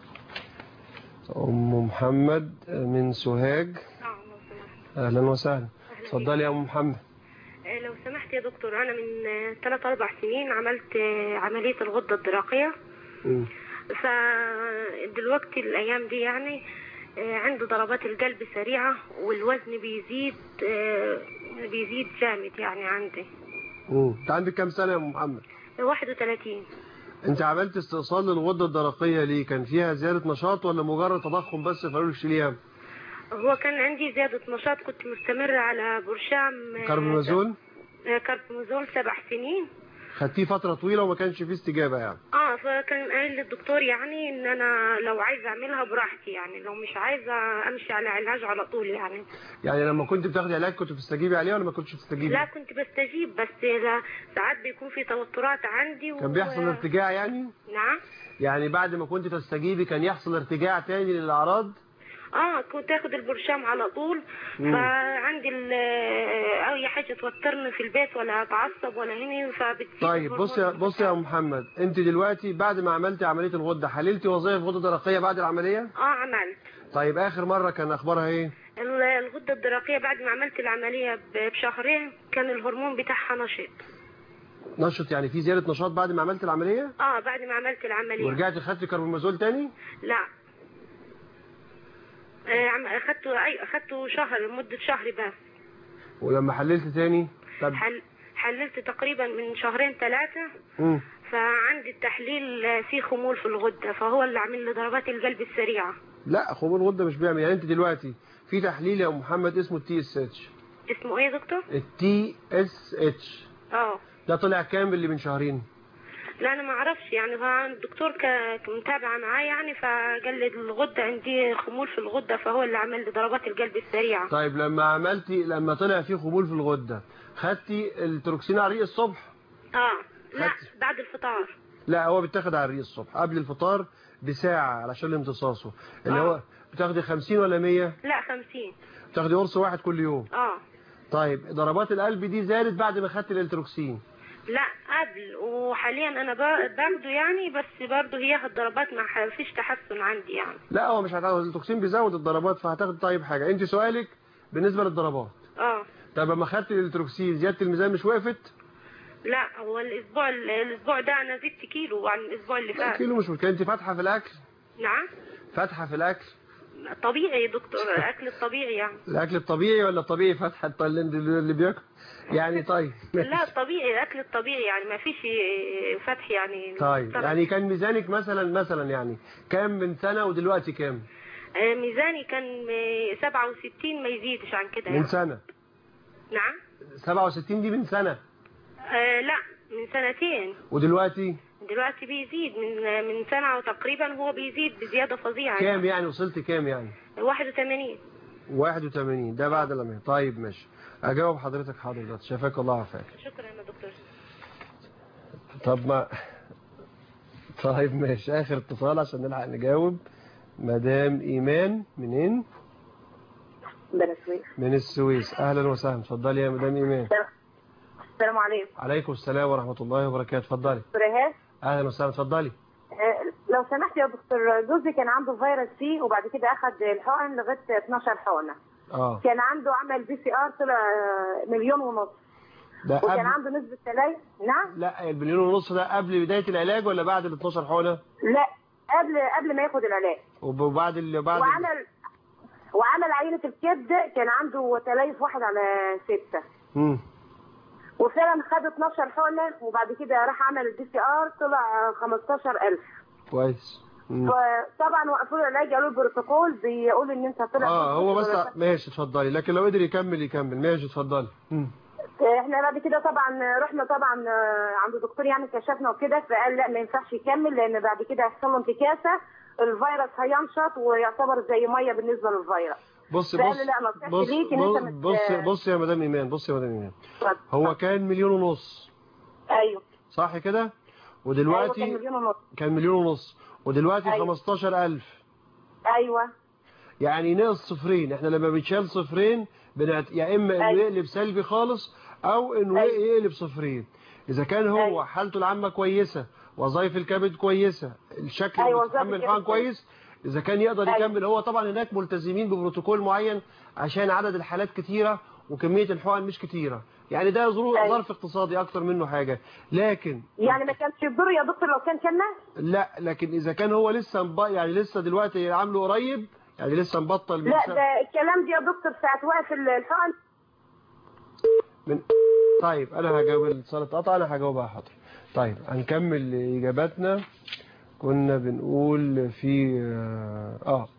ام محمد من سوهاج اهلا وسهلا اتفضلي يا ام محمد آه، لو سمحت يا دكتور انا من ثلاث اربع سنين عملت آه، عمليه الغده الدرقيه مم. فدلوقتي الايام دي يعني آه، عنده ضربات القلب سريعه والوزن بيزيد آه، بيزيد جامد يعني عندي مم. انت عندك كام سنه يا ام محمد 31 انت عملت استئصال للغده الدرقيه ليه كان فيها زياده نشاط ولا مجرد تضخم بس فقالوا شيليها هو كان عندي زياده نشاط كنت مستمره على برشام آه، كاربامازول آه، كاربامازول سبع سنين خدتيه فتره طويله وما كانش فيه استجابه يعني اه فكان قايل للدكتور يعني ان انا لو عايزه اعملها براحتي يعني لو مش عايزه امشي على علاج على طول يعني يعني لما كنت بتاخدي علاج كنت بتستجيبي عليه ولا ما كنتش بتستجيبي لا كنت بستجيب بس لا ساعات بيكون في توترات عندي و... كان بيحصل ارتجاع يعني نعم يعني بعد ما كنت تستجيبي كان يحصل ارتجاع تاني للاعراض اه كنت اخد البرشام على طول مم. فعندي ال- اي حاجه توترني في البيت ولا اتعصب ولا هني فبتزيد طيب بص يا بص يا ام محمد انت دلوقتي بعد ما عملتي عمليه الغده حللتي وظائف غده درقيه بعد العمليه اه عملت طيب اخر مره كان اخبارها ايه ال- الغدة الدرقية بعد ما عملت العملية ب- بشهرين كان الهرمون بتاعها نشط نشط يعني في زياده نشاط بعد ما عملت العمليه اه بعد ما عملت العملية ورجعت خدت كربامازول تاني لا آه، عم- اخدته اي اخدته شهر لمدة شهر بس ولما حللت تاني طب حل حللت تقريبا من شهرين ثلاثة مم. فعندي التحليل آه، فيه خمول في الغدة فهو اللي عامل لي ضربات القلب السريعة لا خمول الغده مش بيعمل يعني انت دلوقتي في تحليل يا أم محمد اسمه التي اس اتش اسمه ايه يا دكتور؟ التي اس اتش اه ده طلع كام اللي من شهرين لا انا ما اعرفش يعني هو الدكتور ك- متابعة معايا يعني فقال لي الغدة عندي خمول في الغدة فهو اللي عمل لي ضربات القلب السريعة طيب لما عملتي لما طلع فيه خمول في الغده خدتي التروكسين على الريق الصبح اه لا بعد الفطار لا هو بيتاخد على الريق الصبح قبل الفطار بساعه علشان امتصاصه اللي هو بتاخدي 50 ولا 100 لا خمسين بتاخدي قرص واحد كل يوم اه طيب ضربات القلب دي زادت بعد ما خدت الالتروكسين لا قبل وحاليا انا با- باخده يعني بس برضه هي الضربات ما ح- فيش تحسن عندي يعني لا هو مش هتاخد الالتروكسين بيزود الضربات فهتاخد طيب حاجه انت سؤالك بالنسبه للضربات اه طب لما خدت الالتروكسين زياده الميزان مش وقفت لا هو الاسبوع الاسبوع ده انا زدت كيلو عن الاسبوع اللي لا فات كيلو مش مشكله انت فاتحه في الاكل نعم فاتحه في الاكل طبيعي يا دكتور الاكل الطبيعي يعني الاكل الطبيعي ولا الطبيعي فاتحه الط- اللي اللي بياكل يعني طيب لا طبيعي الاكل الطبيعي يعني ما فيش فتح يعني طيب طبعاً. يعني كان ميزانك مثلا مثلا يعني كام من سنه ودلوقتي كام آه، ميزاني كان آه، 67 ما يزيدش عن كده من يعني. سنه نعم 67 دي من سنه آه لا من سنتين ودلوقتي دلوقتي بيزيد من آه، من سنة وتقريبا هو بيزيد بزيادة فظيعة كام يعني وصلت كام يعني 81 81 ده بعد لما طيب ماشي اجاوب حضرتك حاضر دلوقتي شفاك الله عافاك شكرا يا دكتور طب ما طيب ماشي اخر اتصال عشان نلحق نجاوب مدام ايمان منين بني سويف من السويس اهلا وسهلا اتفضلي يا مدام ايمان السلام عليكم عليكم السلام ورحمه الله وبركاته اتفضلي دكتور ايهاب اهلا وسهلا اتفضلي آه، لو سمحت يا دكتور جوزي كان عنده فيروس سي وبعد كده اخذ الحقن لغايه 12 حقنه اه كان عنده عمل بي سي ار طلع آه، مليون ونص ده وكان قبل عنده نسبه تلاقي نعم لا المليون ونص ده قبل بدايه العلاج ولا بعد ال 12 حقنه لا قبل قبل ما ياخد العلاج وبعد ال... بعد ال... وعمل وعمل عينه الكبد كان عنده تليف واحد على ستة مم. وفعلا خد 12 حقنه وبعد كده راح عمل البي سي ار طلع 15000 كويس مم. فطبعا وقفوا له العلاج قالوا البروتوكول بيقول ان انت طلع اه هو بس ماشي اتفضلي لكن لو قدر يكمل يكمل ماشي اتفضلي مم. احنا بعد كده طبعا رحنا طبعا آه، عند دكتور يعني كشفنا وكده فقال لا ما ينفعش يكمل لان بعد كده هيحصل له انتكاسه الفيروس هينشط ويعتبر زي ميه بالنسبه للفيروس بص فقال بص لي لا نصيحتي بص ليك ان انت بص مت- بص, بص يا مدام ايمان بص يا مدام ايمان اتفضل. هو كان مليون ونص ايوه صح كده ايوه ودلوقتي كان مليون ونص كان مليون ونص ودلوقتي أيوة. 15000 ايوه يعني نقص صفرين احنا لما بنشيل صفرين بنعت... يا اما انه أيوة. يقلب سلبي خالص او انه أيوة. يقلب صفرين اذا كان هو أيوة. حالته العامه كويسه وظائف الكبد كويسه الشكل أيوة، اللي بيتحمل وظائف الحقن الكبد كويس اذا كان يقدر أيوة. يكمل هو طبعا هناك ملتزمين ببروتوكول معين عشان عدد الحالات كتيره وكميه الحقن مش كتيره يعني ده ظروف أيوة. ظرف اقتصادي اكتر منه حاجه لكن يعني ما كانش يضر يا دكتور لو كان كنا لا لكن اذا كان هو لسه مب... يعني لسه دلوقتي عامله قريب يعني لسه مبطل من لا سنة- ده الكلام ده يا دكتور ساعه وقف الحقن من طيب انا هجاوب الاتصال اتقطع انا هجاوبها حاضر طيب هنكمل اجاباتنا كنا بنقول في اه,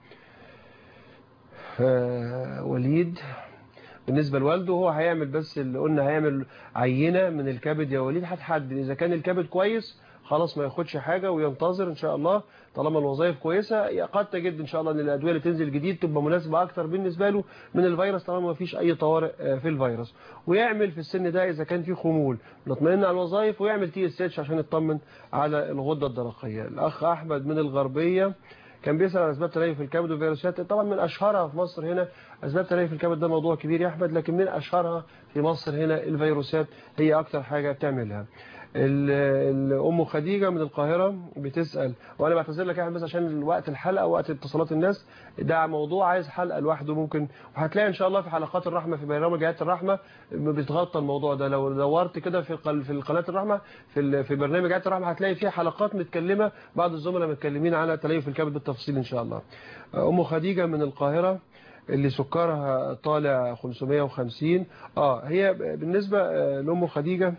آه وليد بالنسبة لوالده هو هيعمل بس اللي قلنا هيعمل عينة من الكبد يا وليد هتحدد إذا كان الكبد كويس خلاص ما ياخدش حاجة وينتظر إن شاء الله طالما الوظائف كويسة قد تجد إن شاء الله إن الأدوية اللي تنزل جديد تبقى مناسبة أكتر بالنسبة له من الفيروس طالما ما فيش أي طوارئ آه، في الفيروس ويعمل في السن ده إذا كان في خمول نطمئن على الوظائف ويعمل تي اس اتش عشان يطمن على الغدة الدرقية الأخ أحمد من الغربية كان بيسأل عن أسباب تليف الكبد والفيروسات طبعا من أشهرها في مصر هنا أسباب تليف الكبد ده موضوع كبير يا أحمد لكن من أشهرها في مصر هنا الفيروسات هي أكتر حاجة بتعملها ال- ال- ام خديجه من القاهره بتسال وانا بعتذر لك يا احمد بس عشان وقت الحلقه وقت اتصالات الناس ده موضوع عايز حلقه لوحده ممكن وهتلاقي ان شاء الله في حلقات الرحمه في برنامج جهات الرحمه بتغطى الموضوع ده لو دورت كده في قل- في قناه الرحمه في ال- في برنامج جهات الرحمه هتلاقي فيه حلقات متكلمه بعض الزملاء متكلمين على تليف الكبد بالتفصيل ان شاء الله ام خديجه من القاهره اللي سكرها طالع 550 اه هي بالنسبه آه، لام خديجه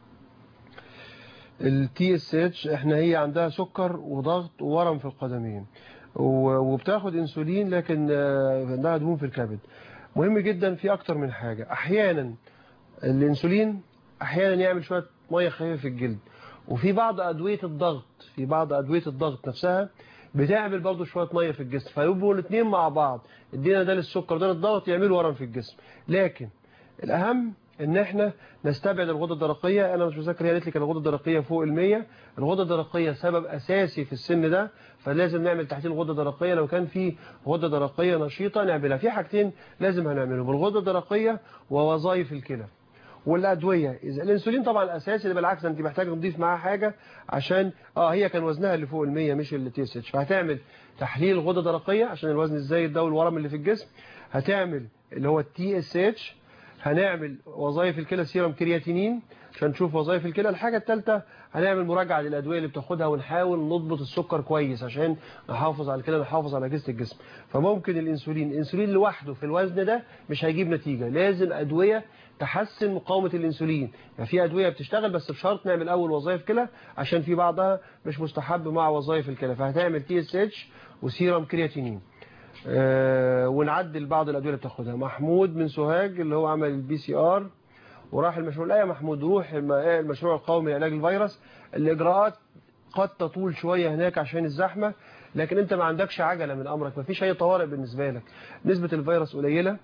التي اس اتش احنا هي عندها سكر وضغط وورم في القدمين و- وبتاخد انسولين لكن آه، عندها دهون في الكبد مهم جدا في اكتر من حاجه احيانا الانسولين احيانا يعمل شويه ميه خفيفه في الجلد وفي بعض ادويه الضغط في بعض ادويه الضغط نفسها بتعمل برضه شويه ميه في الجسم فيبقوا الاثنين مع بعض ادينا ده للسكر وده للضغط يعملوا ورم في الجسم لكن الاهم ان احنا نستبعد الغده الدرقيه انا مش مذاكر هي قالت لي كان الغده الدرقيه فوق ال100 الغده الدرقيه سبب اساسي في السن ده فلازم نعمل تحليل غده درقيه لو كان في غده درقيه نشيطه نعملها في حاجتين لازم هنعملهم الغده الدرقيه ووظائف الكلى والادويه اذا الانسولين طبعا اساسي ده بالعكس انت محتاج نضيف معاه حاجه عشان اه هي كان وزنها اللي فوق ال100 مش اللي تي اس اتش فهتعمل تحليل غده درقيه عشان الوزن الزايد ده والورم اللي في الجسم هتعمل اللي هو التي اس اتش هنعمل وظائف الكلى سيرم كرياتينين عشان نشوف وظائف الكلى الحاجه الثالثه هنعمل مراجعه للادويه اللي بتاخدها ونحاول نضبط السكر كويس عشان نحافظ على الكلى نحافظ على اجهزه الجسم فممكن الانسولين الانسولين لوحده في الوزن ده مش هيجيب نتيجه لازم ادويه تحسن مقاومه الانسولين يعني في ادويه بتشتغل بس بشرط نعمل اول وظائف كلى عشان في بعضها مش مستحب مع وظائف الكلى فهتعمل تي اس اتش وسيرم كرياتينين آه، ونعدل بعض الادويه اللي بتاخدها محمود من سوهاج اللي هو عمل البي سي ار وراح المشروع لا يا محمود روح الم- المشروع القومي لعلاج الفيروس الاجراءات قد تطول شويه هناك عشان الزحمه لكن انت ما عندكش عجله من امرك ما فيش اي طوارئ بالنسبه لك نسبه الفيروس قليله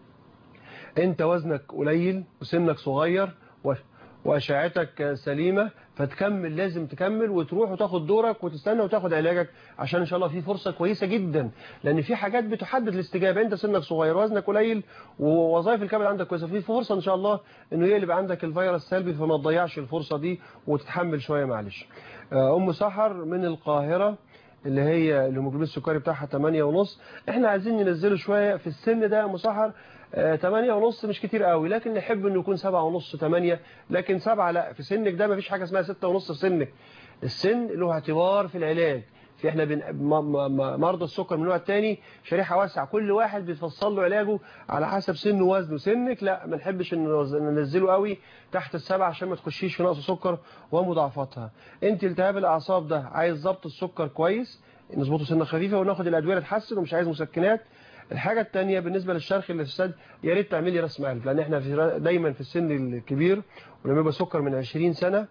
انت وزنك قليل وسنك صغير و- واشعتك سليمه فتكمل لازم تكمل وتروح وتاخد دورك وتستنى وتاخد علاجك عشان ان شاء الله في فرصه كويسه جدا لان في حاجات بتحدد الاستجابه انت سنك صغير وزنك قليل ووظائف الكبد عندك كويسه في فرصه ان شاء الله انه يقلب عندك الفيروس سلبي فما تضيعش الفرصه دي وتتحمل شويه معلش آه، ام سحر من القاهره اللي هي الهيموجلوبين السكري بتاعها 8 ونص احنا عايزين ننزله شويه في السن ده يا مسحر 8 ونص مش كتير قوي لكن نحب انه يكون 7 ونص 8 لكن 7 لا في سنك ده مفيش حاجه اسمها 6 ونص في سنك السن له اعتبار في العلاج في احنا بن... م... م... م- مرضى السكر من النوع الثاني شريحه واسعه كل واحد بيفصل له علاجه على حسب سنه ووزنه سنك لا ما نحبش ان نوز- ننزله قوي تحت السبعه عشان ما تخشيش في نقص سكر ومضاعفاتها انت التهاب الاعصاب ده عايز ضبط السكر كويس نظبطه سنه خفيفه وناخد الادويه اللي تحسن ومش عايز مسكنات الحاجة التانية بالنسبة للشرخ اللي في الثدي يا ريت تعملي رسم قلب لأن احنا في دايما في السن الكبير ولما يبقى سكر من 20 سنة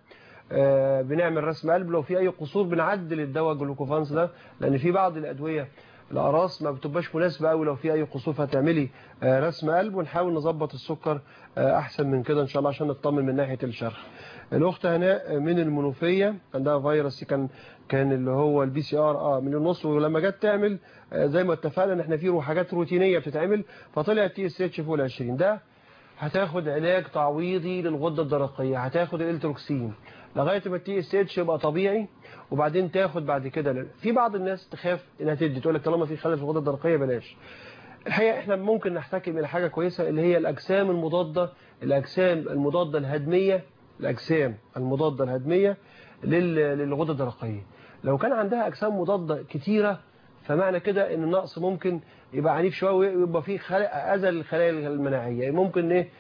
آه، بنعمل رسم قلب لو في أي قصور بنعدل الدواء جلوكوفانس ده لأن في بعض الأدوية الأقراص ما بتبقاش مناسبة قوي لو في أي قصور فهتعملي آه، رسم قلب ونحاول نظبط السكر آه، أحسن من كده إن شاء الله عشان نطمن من ناحية الشرخ الأخت هناء من المنوفية عندها فيروس كان كان اللي هو البي سي ار اه من النص ولما جت تعمل آه، زي ما اتفقنا ان احنا في رو- حاجات روتينيه بتتعمل فطلع تي اس اتش فوق ال 20 ده هتاخد علاج تعويضي للغده الدرقيه هتاخد الالتروكسين لغايه ما التي اس اتش يبقى طبيعي وبعدين تاخد بعد كده في بعض الناس تخاف انها تدي تقول لك طالما في خلل في الغده الدرقيه بلاش الحقيقه احنا ممكن نحتكم الى حاجه كويسه اللي هي الاجسام المضاده الاجسام المضاده الهضميه الاجسام المضاده الهضميه لل- للغده الدرقيه لو كان عندها اجسام مضاده كتيره فمعنى كده ان النقص ممكن يبقى عنيف شويه ويبقى فيه خلق اذى للخلايا المناعيه ممكن ايه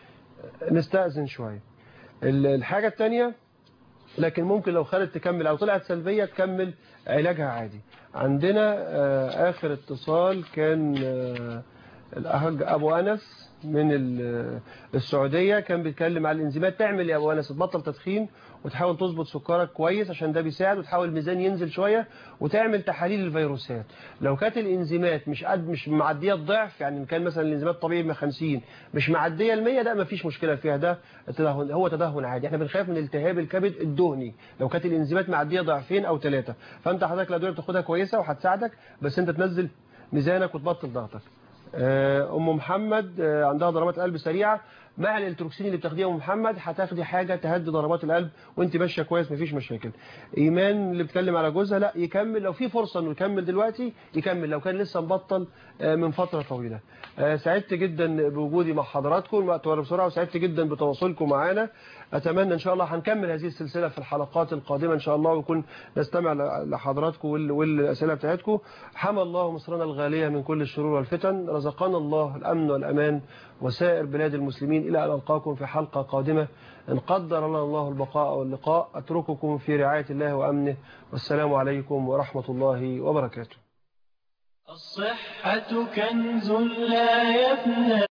نستأذن شويه ال- الحاجه الثانيه لكن ممكن لو خدت تكمل او طلعت سلبيه تكمل علاجها عادي عندنا آه، اخر اتصال كان آه، الاخ ابو انس من ال- السعوديه كان بيتكلم على الانزيمات تعمل يا ابو انس تبطل تدخين وتحاول تظبط سكرك كويس عشان ده بيساعد وتحاول الميزان ينزل شويه وتعمل تحاليل الفيروسات لو كانت الانزيمات مش قد مش معديه الضعف يعني إن كان مثلا الانزيمات الطبيعي من 50 مش معديه ال 100 ده ما فيش مشكله فيها ده التدهن هو تدهن عادي احنا بنخاف من التهاب الكبد الدهني لو كانت الانزيمات معديه ضعفين او ثلاثه فانت حضرتك الادويه بتاخدها كويسه وهتساعدك بس انت تنزل ميزانك وتبطل ضغطك آه، ام محمد آه، عندها ضربات قلب سريعه مع الالتروكسين اللي بتاخديه يا ام محمد هتاخدي حاجه تهدي ضربات القلب وانت ماشيه كويس مفيش مشاكل ايمان اللي بتكلم على جوزها لا يكمل لو في فرصه انه يكمل دلوقتي يكمل لو كان لسه مبطل آه، من فتره طويله آه، سعدت جدا بوجودي مع حضراتكم الوقت ورا بسرعه وسعدت جدا بتواصلكم معانا اتمنى ان شاء الله هنكمل هذه السلسله في الحلقات القادمه ان شاء الله ويكون نستمع ل- لحضراتكم وال- والاسئله بتاعتكم حمى الله مصرنا الغاليه من كل الشرور والفتن رزقنا الله الامن والامان وسائر بلاد المسلمين الى ان القاكم في حلقه قادمه ان قدر لنا الله البقاء واللقاء اترككم في رعايه الله وامنه والسلام عليكم ورحمه الله وبركاته الصحة كنز لا يفنى